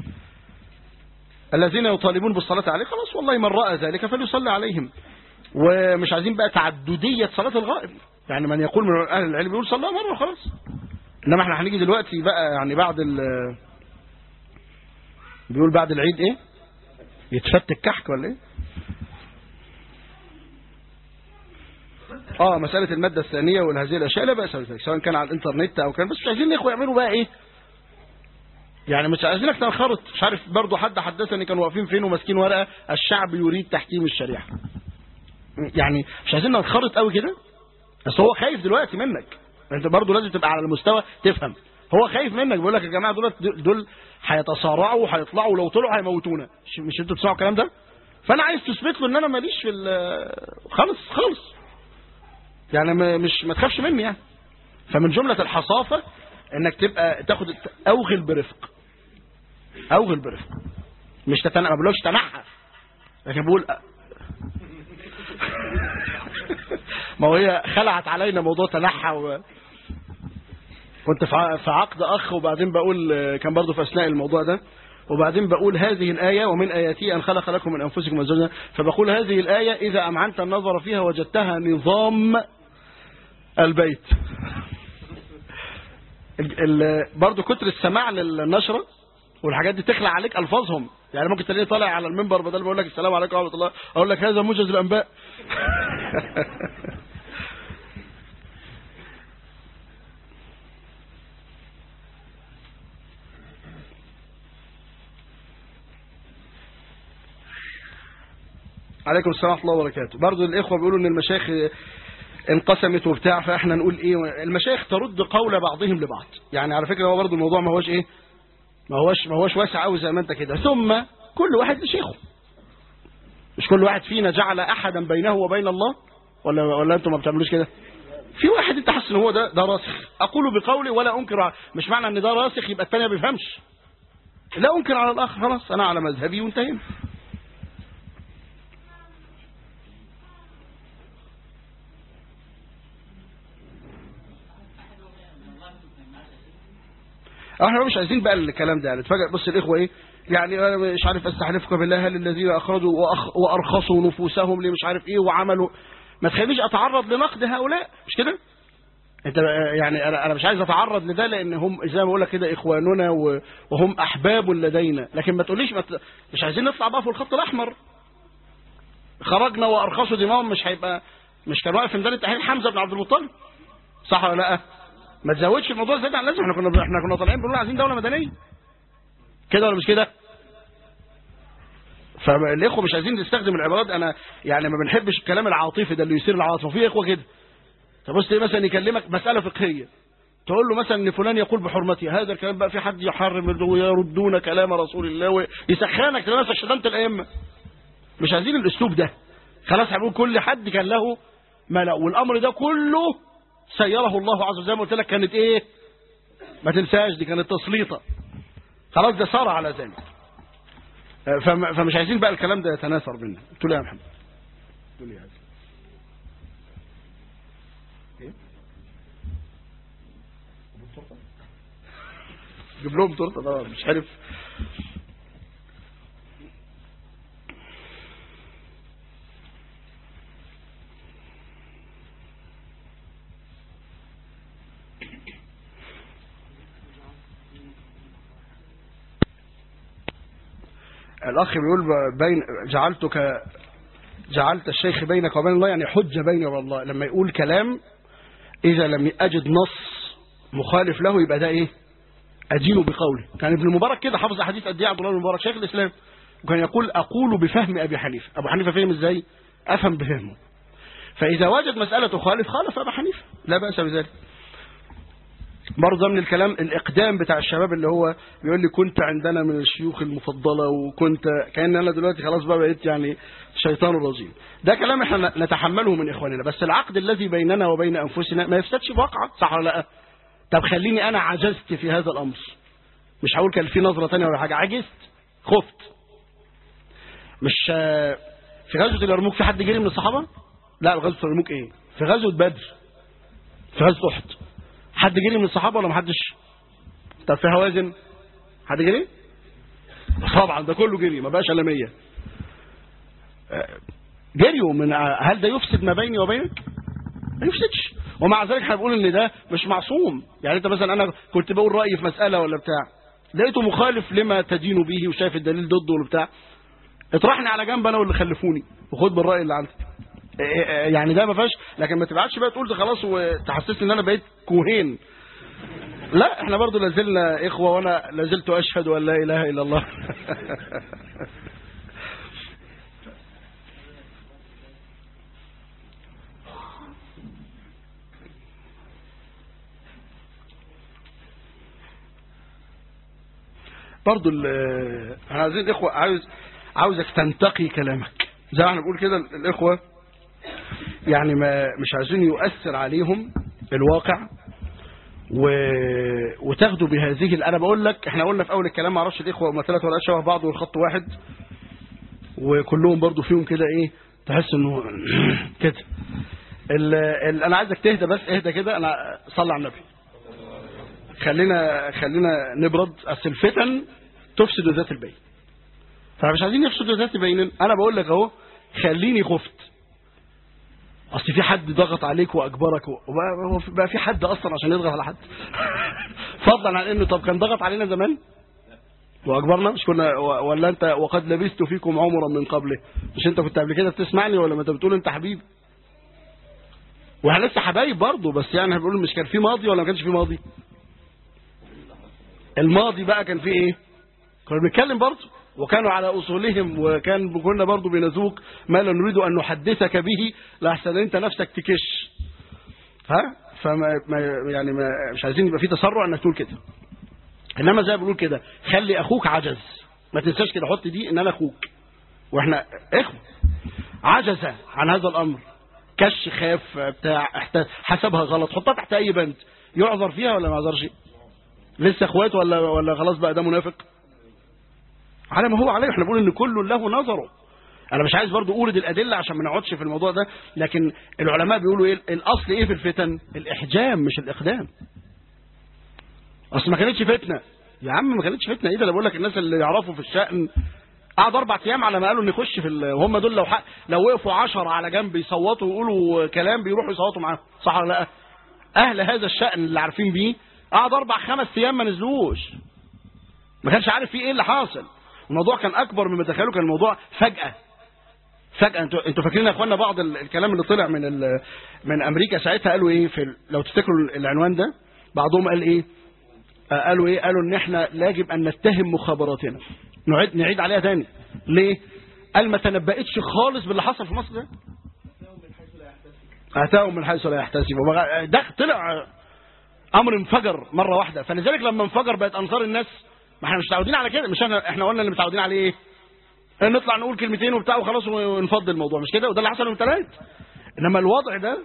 الذين يطالبون بالصلاة عليه خلاص والله من رأى ذلك فليصلي عليهم ومش عايزين بقى تعددية صلاة الغائب يعني من يقول من أهل العلم يقول صلى مرة خلاص إنما احنا هنيجي دلوقتي بقى يعني بعد ال بيقول بعد العيد ايه يتفت الكحك ولا ايه اه مسألة المادة الثانية وهذه الأشياء لا بأس بذلك سواء كان على الإنترنت أو كان بس مش عايزين الإخوة يعملوا بقى إيه يعني مش عايزينك تنخرط مش عارف برضه حد حدثني كانوا واقفين فين وماسكين ورقة الشعب يريد تحكيم الشريعة يعني مش عايزين ننخرط قوي كده بس هو خايف دلوقتي منك انت برضه لازم تبقى على المستوى تفهم هو خايف منك بيقول لك يا جماعه دول دول هيتصارعوا وهيطلعوا ولو طلعوا هيموتونا مش, مش انتوا بتسمعوا الكلام ده فانا عايز تثبت له ان انا ماليش في ال- خالص خالص يعني ما- مش ما تخافش مني يعني فمن جمله الحصافه انك تبقى تاخد الت- اوغل برفق اوغل برفق مش تتنع ما بقولكش تنحى لكن بقول ما هي خلعت علينا موضوع تنحى و... كنت في ع- في عقد اخ وبعدين بقول كان برضو في اثناء الموضوع ده وبعدين بقول هذه الآية ومن آياته أن خلق لكم من أنفسكم أزواجا فبقول هذه الآية إذا أمعنت النظر فيها وجدتها نظام البيت ال- ال- برضو كتر السماع للنشرة والحاجات دي تخلع عليك ألفاظهم يعني ممكن تلاقيه طالع على المنبر بدل ما يقول لك السلام عليكم ورحمة الله أقول لك هذا موجز الأنباء عليكم السلام ورحمة الله وبركاته برضو الإخوة بيقولوا إن المشايخ انقسمت وبتاع فإحنا نقول إيه المشايخ ترد قول بعضهم لبعض يعني على فكرة هو برضو الموضوع ما هوش إيه ما هوش ما هوش واسع قوي زي ما أنت كده ثم كل واحد لشيخه مش كل واحد فينا جعل أحدا بينه وبين الله ولا ولا أنتم ما بتعملوش كده في واحد انت حاسس ان هو ده ده راسخ اقول بقولي ولا انكر ع- مش معنى ان ده راسخ يبقى الثاني ما بيفهمش لا انكر على الاخر خلاص انا على مذهبي وانتهينا احنا مش عايزين بقى الكلام ده يعني اتفاجئ بص الاخوه ايه يعني انا مش عارف استحلفك بالله هل الذين اخرجوا وأخ وارخصوا نفوسهم لمش عارف ايه وعملوا ما تخلينيش اتعرض لنقد هؤلاء مش كده انت يعني انا انا مش عايز اتعرض لده لان هم زي ما بقول لك كده اخواننا و- وهم احباب لدينا لكن ما تقوليش ما ت- مش عايزين نطلع بقى في الخط الاحمر خرجنا وارخصوا دماءهم مش هيبقى مش كان واقف في ميدان التحرير حمزه بن عبد المطلب صح ولا لا ما تزودش الموضوع زيادة عن اللازم احنا كنا احنا كنا طالعين بنقول عايزين دوله مدنيه كده ولا مش كده فالاخوه مش عايزين نستخدم العبارات انا يعني ما بنحبش الكلام العاطفي ده اللي يثير العاطفه وفي اخوه كده تبص تلاقيه مثلا يكلمك مساله فقهيه تقول له مثلا ان فلان يقول بحرمته هذا الكلام بقى في حد يحرم ويردون كلام رسول الله ويسخنك تلاقي نفسك شتمت الائمه مش عايزين الاسلوب ده خلاص هنقول كل حد كان له ملأ والامر ده كله سيره الله عز وجل زي ما قلت لك كانت ايه ما تنساش دي كانت تسليطه خلاص ده صار على ذلك آه، فم- فمش عايزين بقى الكلام ده يتناثر بينا تقول إيه يا محمد تقول إيه يا عزيز؟ إيه؟ جيب لهم تورته طبعا مش عارف الأخ بيقول ب- بين جعلتك جعلت الشيخ بينك وبين الله يعني حجة بيني وبين الله لما يقول كلام إذا لم أجد نص مخالف له يبقى ده إيه أدين بقوله كان ابن المبارك كده حافظ أحاديث قد إيه عبد الله بن المبارك شيخ الإسلام وكان يقول أقول بفهم أبي حنيفة أبو حنيفة فهم إزاي أفهم بفهمه فإذا وجد مسألة تخالف خالف أبو حنيفة لا بأس بذلك برضه من الكلام الإقدام بتاع الشباب اللي هو بيقول لي كنت عندنا من الشيوخ المفضلة وكنت كأن أنا دلوقتي خلاص بقى بقيت يعني شيطان رجيم ده كلام احنا نتحمله من إخواننا بس العقد الذي بيننا وبين أنفسنا ما يفسدش في واقعة صح ولا لا طب خليني أنا عجزت في هذا الأمر مش هقول كان في نظرة تانية ولا حاجة عجزت خفت مش آه، في غزوة اليرموك في حد جري من الصحابة لا غزوة اليرموك ايه في غزوة بدر في غزوة أحد حد جري من الصحابة ولا محدش طب في هوازن حد جري طبعا ده كله جري ما بقاش الا 100 آه، جريوا من هل ده يفسد ما بيني وبينك ما يفسدش ومع ذلك احنا بنقول ان ده مش معصوم يعني انت مثلا انا كنت بقول رايي في مساله ولا بتاع لقيته مخالف لما تدين به وشايف الدليل ضده ولا بتاع اطرحني على جنب انا واللي خلفوني وخد بالراي اللي عندك إيه إيه يعني ده ما فيهاش لكن ما تبعتش بقى تقول ده خلاص وتحسسني ان انا بقيت كوهين لا احنا برضو لازلنا اخوه وانا لازلت اشهد ان لا اله الا الله برضو ال- احنا عايزين اخوه عاوز عاوزك تنتقي كلامك زي ما احنا بنقول كده الاخوه يعني ما مش عايزين يؤثر عليهم الواقع و... وتاخدوا بهذه ال- انا بقول لك احنا قلنا في اول الكلام ما اعرفش الاخوه هم ثلاث ورقات شبه بعض والخط واحد وكلهم برضو فيهم كده ايه تحس انه كده ال... ال... انا عايزك تهدى بس اهدى كده انا صلي على النبي خلينا خلينا نبرد اصل الفتن تفسد ذات البين فمش عايزين يفسدوا ذات بيننا انا بقول لك اهو خليني خفت اصل في حد ضغط عليك واجبرك و- وبقى- هو في- بقى في حد اصلا عشان يضغط على حد فضلا عن انه طب كان ضغط علينا زمان واجبرنا مش كنا و- ولا انت وقد لبثت فيكم عمرا من قبله مش انت كنت قبل كده بتسمعني ولا ما انت بتقول انت حبيبي واحنا لسه حبايب برضه بس يعني احنا بنقول مش كان في ماضي ولا ما كانش في ماضي الماضي بقى كان فيه ايه كنا بنتكلم برضه وكانوا على اصولهم وكان كنا برضه بنذوق ما لا نريد ان نحدثك به لحسن انت نفسك تكش ها فما ما يعني ما مش عايزين يبقى في تسرع انك تقول كده انما زي ما بنقول كده خلي اخوك عجز ما تنساش كده حط دي ان انا اخوك واحنا اخوه عجز عن هذا الامر كش خاف بتاع احت- حسبها غلط حطها تحت اي بند يعذر فيها ولا ما يعذرش لسه اخوات ولا ولا خلاص بقى ده منافق على ما هو عليه احنا بنقول ان كل له نظره انا مش عايز برضو اورد الادله عشان ما نقعدش في الموضوع ده لكن العلماء بيقولوا ايه الاصل ايه في الفتن الاحجام مش الاقدام اصل ما كانتش فتنه يا عم ما كانتش فتنه ايه ده انا بقول لك الناس اللي يعرفوا في الشأن قعد اربع ايام على ما قالوا نخش في ال- وهم دول لو حق لو وقفوا عشرة على جنب يصوتوا ويقولوا كلام بيروحوا يصوتوا معاهم صح ولا لا اهل هذا الشأن اللي عارفين بيه قعد اربع خمس ايام ما نزلوش ما كانش عارف فيه ايه اللي حاصل الموضوع كان اكبر مما تخيلوا كان الموضوع فجأة فجأة انتوا انتوا فاكرين يا اخوانا بعض ال- الكلام اللي طلع من ال- من امريكا ساعتها قالوا ايه في ال- لو تفتكروا العنوان ده بعضهم قال ايه آه، قالوا ايه قالوا ان احنا يجب ان نتهم مخابراتنا نعيد نعيد عليها تاني ليه قال ما تنبأتش خالص باللي حصل في مصر ده اتاهم من حيث لا يحتسب وبغ- ده طلع امر انفجر مره واحده فلذلك لما انفجر بقت انصار الناس ما احنا مش متعودين على كده مش احنا احنا قلنا اللي متعودين عليه ايه إن نطلع نقول كلمتين وبتاع وخلاص ونفضي الموضوع مش كده وده اللي حصل من ثلاث انما الوضع ده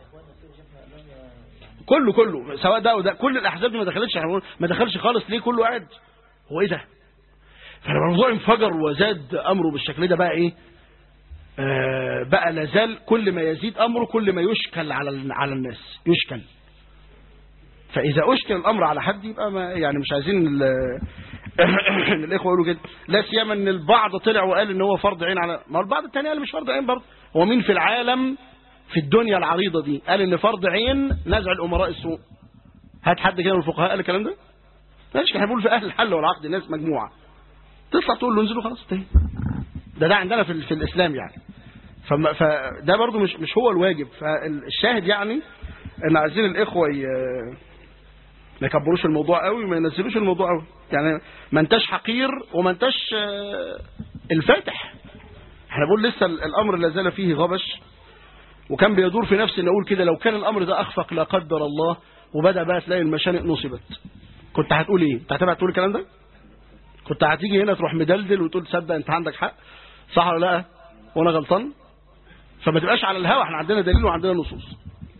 كله كله سواء ده وده كل الاحزاب دي ما دخلتش احنا بنقول ما دخلش خالص ليه كله قاعد هو ايه ده فلما الموضوع انفجر وزاد امره بالشكل ده بقى ايه آه بقى لازال كل ما يزيد امره كل ما يشكل على ال- على الناس يشكل فاذا اشكل الامر على حد يبقى ما يعني مش عايزين ال- ان الاخوه يقولوا كده لا سيما ان البعض طلع وقال ان هو فرض عين على ما البعض الثاني قال مش فرض عين برضه هو مين في العالم في الدنيا العريضه دي قال ان فرض عين نزع الامراء السوء هات حد كده من الفقهاء قال الكلام ده ماشي احنا بنقول في اهل الحل والعقد ناس مجموعه تطلع تقول له انزلوا خلاص انتهي ده ده عندنا في, ال- في الاسلام يعني فما فده برضو مش مش هو الواجب فالشاهد يعني ان عايزين الاخوه ي... ما يكبروش الموضوع قوي وما ينزلوش الموضوع قوي يعني ما انتش حقير وما انتش آه، الفاتح احنا بقول لسه ال- الامر لا زال فيه غبش وكان بيدور في نفسي ان اقول كده لو كان الامر ده اخفق لا قدر الله وبدا بقى تلاقي المشانق نصبت كنت هتقول ايه انت هتبقى تقول الكلام ده كنت هتيجي هنا تروح مدلدل وتقول تصدق انت عندك حق صح ولا لا وانا غلطان فما تبقاش على الهوا احنا عندنا دليل وعندنا نصوص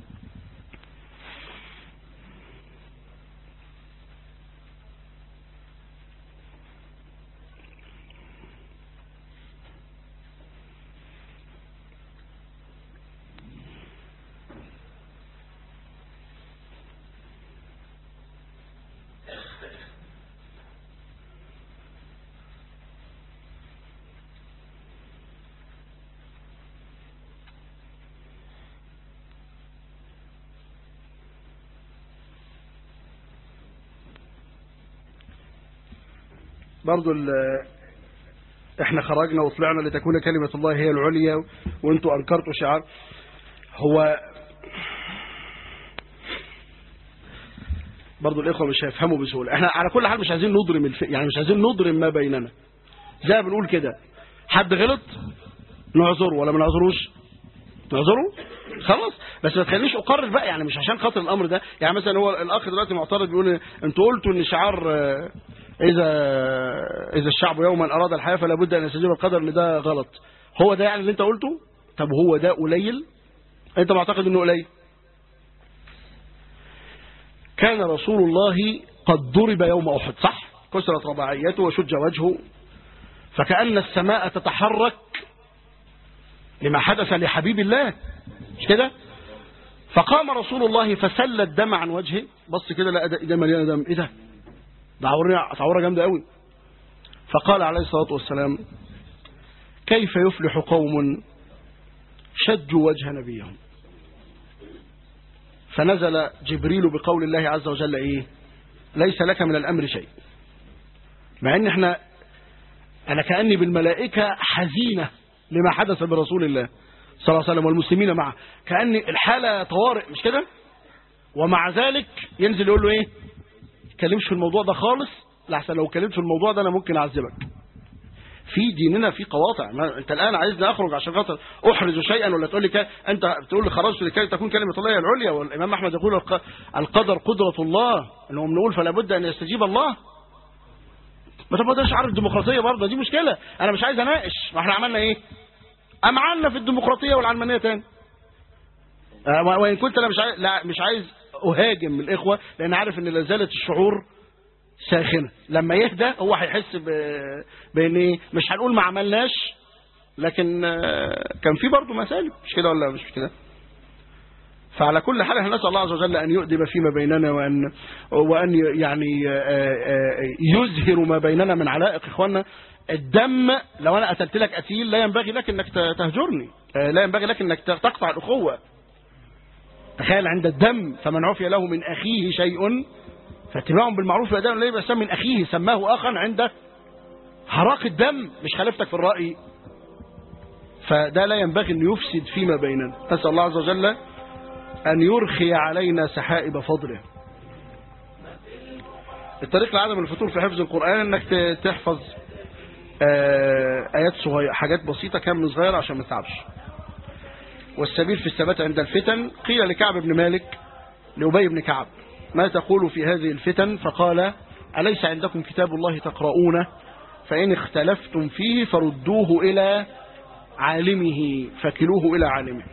برضو ال- احنا خرجنا وطلعنا لتكون كلمة الله هي العليا وانتوا انكرتوا شعار هو برضو الاخوة مش هيفهموا بسهولة احنا على كل حال مش عايزين نضرم الف... يعني مش عايزين نضرم ما بيننا زي ما بنقول كده حد غلط نعذره ولا ما نعذروش نعذره خلاص بس ما تخلينيش اقرر بقى يعني مش عشان خاطر الامر ده يعني مثلا هو الاخ دلوقتي معترض بيقول انتوا قلتوا ان شعار آه، اذا اذا الشعب يوما اراد الحياه فلا بد ان يستجيب القدر ان ده غلط هو ده يعني اللي انت قلته طب هو ده قليل انت معتقد انه قليل كان رسول الله قد ضرب يوم احد صح كسرت رباعيته وشج وجهه فكأن السماء تتحرك لما حدث لحبيب الله مش كده فقام رسول الله فسل الدم عن وجهه بص كده لقى ده ده مليانه دم ايه ده ده عورة عورة جامدة قوي فقال عليه الصلاة والسلام كيف يفلح قوم شجوا وجه نبيهم فنزل جبريل بقول الله عز وجل ايه ليس لك من الامر شيء مع ان احنا انا كاني بالملائكه حزينه لما حدث برسول الله صلى الله عليه وسلم والمسلمين معه كان الحاله طوارئ مش كده ومع ذلك ينزل يقول له ايه تكلمش في الموضوع ده خالص لحسن لو اتكلمت في الموضوع ده انا ممكن اعذبك في ديننا في قواطع ما انت الان عايزني اخرج عشان خاطر احرز شيئا ولا تقول لي ك... انت بتقول لي خرجت لكي تكون كلمه الله هي العليا والامام احمد يقول الق... القدر قدره الله انهم نقول فلا بد ان يستجيب الله ما طب ده شعار الديمقراطيه برضه دي مشكله انا مش عايز اناقش ما احنا عملنا ايه امعنا في الديمقراطيه والعلمانيه تاني آه، وان كنت انا مش عايز لا مش عايز اهاجم الاخوه لان عارف ان لا زالت الشعور ساخنه لما يهدى هو هيحس ب... بان ايه مش هنقول ما عملناش لكن آه، كان في برضه مسالب مش كده ولا مش كده فعلى كل حال احنا نسال الله عز وجل ان يؤدب فيما بيننا وان وان يعني آه، آه، يزهر ما بيننا من علائق اخواننا الدم لو انا قتلت لك قتيل لا ينبغي لك انك ت- تهجرني آه، لا ينبغي لك انك تقطع الاخوه تخيل عند الدم فمن عفي له من اخيه شيء فاتباع بالمعروف واداء اليه بس من اخيه سماه اخا عند حراق الدم مش خالفتك في الراي فده لا ينبغي ان يفسد فيما بيننا نسال الله عز وجل ان يرخي علينا سحائب فضله الطريق لعدم الفتور في حفظ القران انك ت- تحفظ آه، ايات صغيره حاجات بسيطه كم صغيره عشان ما تتعبش والسبيل في الثبات عند الفتن قيل لكعب بن مالك لأبي بن كعب ما تقول في هذه الفتن فقال أليس عندكم كتاب الله تقرؤونه فإن اختلفتم فيه فردوه إلى عالمه فكلوه إلى عالمه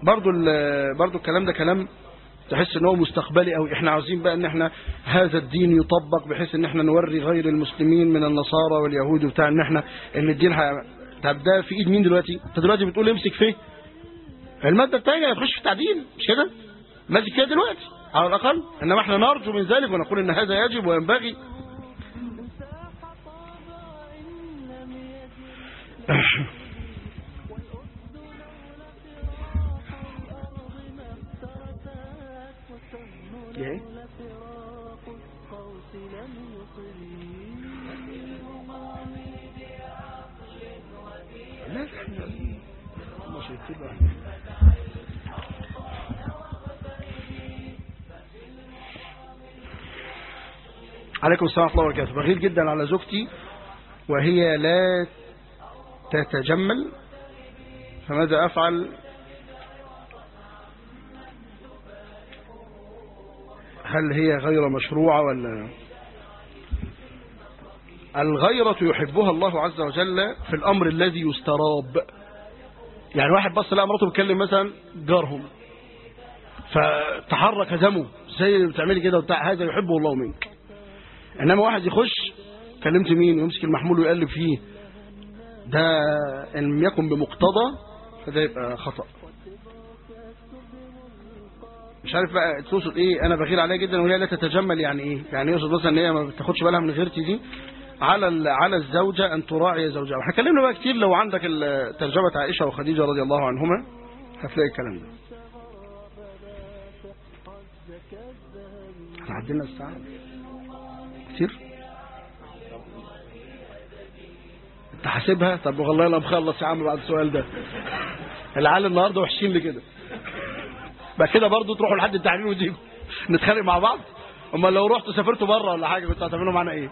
برضو ال- برضو الكلام ده كلام تحس ان هو مستقبلي قوي احنا عاوزين بقى ان احنا هذا الدين يطبق بحيث ان احنا نوري غير المسلمين من النصارى واليهود وبتاع ان احنا ان الدين ه... طب ده في ايد مين دلوقتي انت دلوقتي بتقول امسك فيه الماده الثانيه هتخش في التعديل مش كده ماسك فيها دلوقتي على الاقل انما احنا نرجو من ذلك ونقول ان هذا يجب وينبغي ايه لا احنا مش كده عليكم السلام ورحمة الله وبركاته بغير جدا على زوجتي وهي لا تتجمل فماذا أفعل هل هي غير مشروعة ولا الغيرة يحبها الله عز وجل في الأمر الذي يستراب يعني واحد بص لقى مراته بتكلم مثلا جارهم فتحرك دمه زي اللي بتعملي كده وبتاع هذا يحبه الله منك انما واحد يخش كلمت مين ويمسك المحمول ويقلب فيه ده ان لم يكن بمقتضى فده يبقى خطأ مش عارف بقى تقصد ايه انا بغير عليها جدا وهي لا تتجمل يعني ايه يعني يقصد مثلا ان هي ما بتاخدش بالها من غيرتي دي على ال- على الزوجة ان تراعي زوجها احنا اتكلمنا بقى كتير لو عندك ال- ترجمة عائشة وخديجة رضي الله عنهما هتلاقي الكلام ده احنا عدينا الساعة كتير انت حاسبها طب والله لا مخلص يا عم بعد السؤال ده العيال النهارده وحشين لي كده بقى كده برضه تروحوا لحد التحرير وتيجوا نتخانق مع بعض امال لو رحتوا سافرتوا بره ولا حاجه كنتوا هتعملوا معانا ايه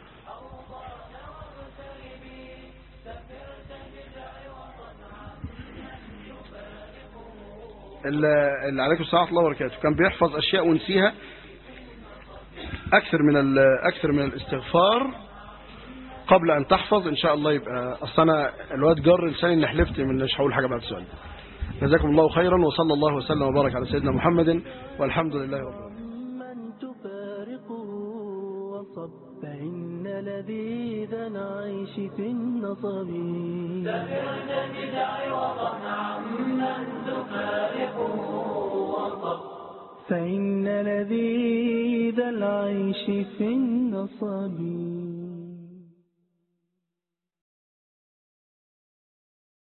ال- اللي عليكم السلام ورحمه الله وبركاته كان بيحفظ اشياء ونسيها اكثر من ال- اكثر من الاستغفار قبل ان تحفظ ان شاء الله يبقى اصل انا الواد جر لساني اني حلفت من مش هقول حاجه بعد السؤال جزاكم الله خيرا وصلى الله وسلم وبارك على سيدنا محمد والحمد لله رب العالمين من تفارقه وصب فإن لذيذ العيش في النصب فإن لذيذ العيش في النصب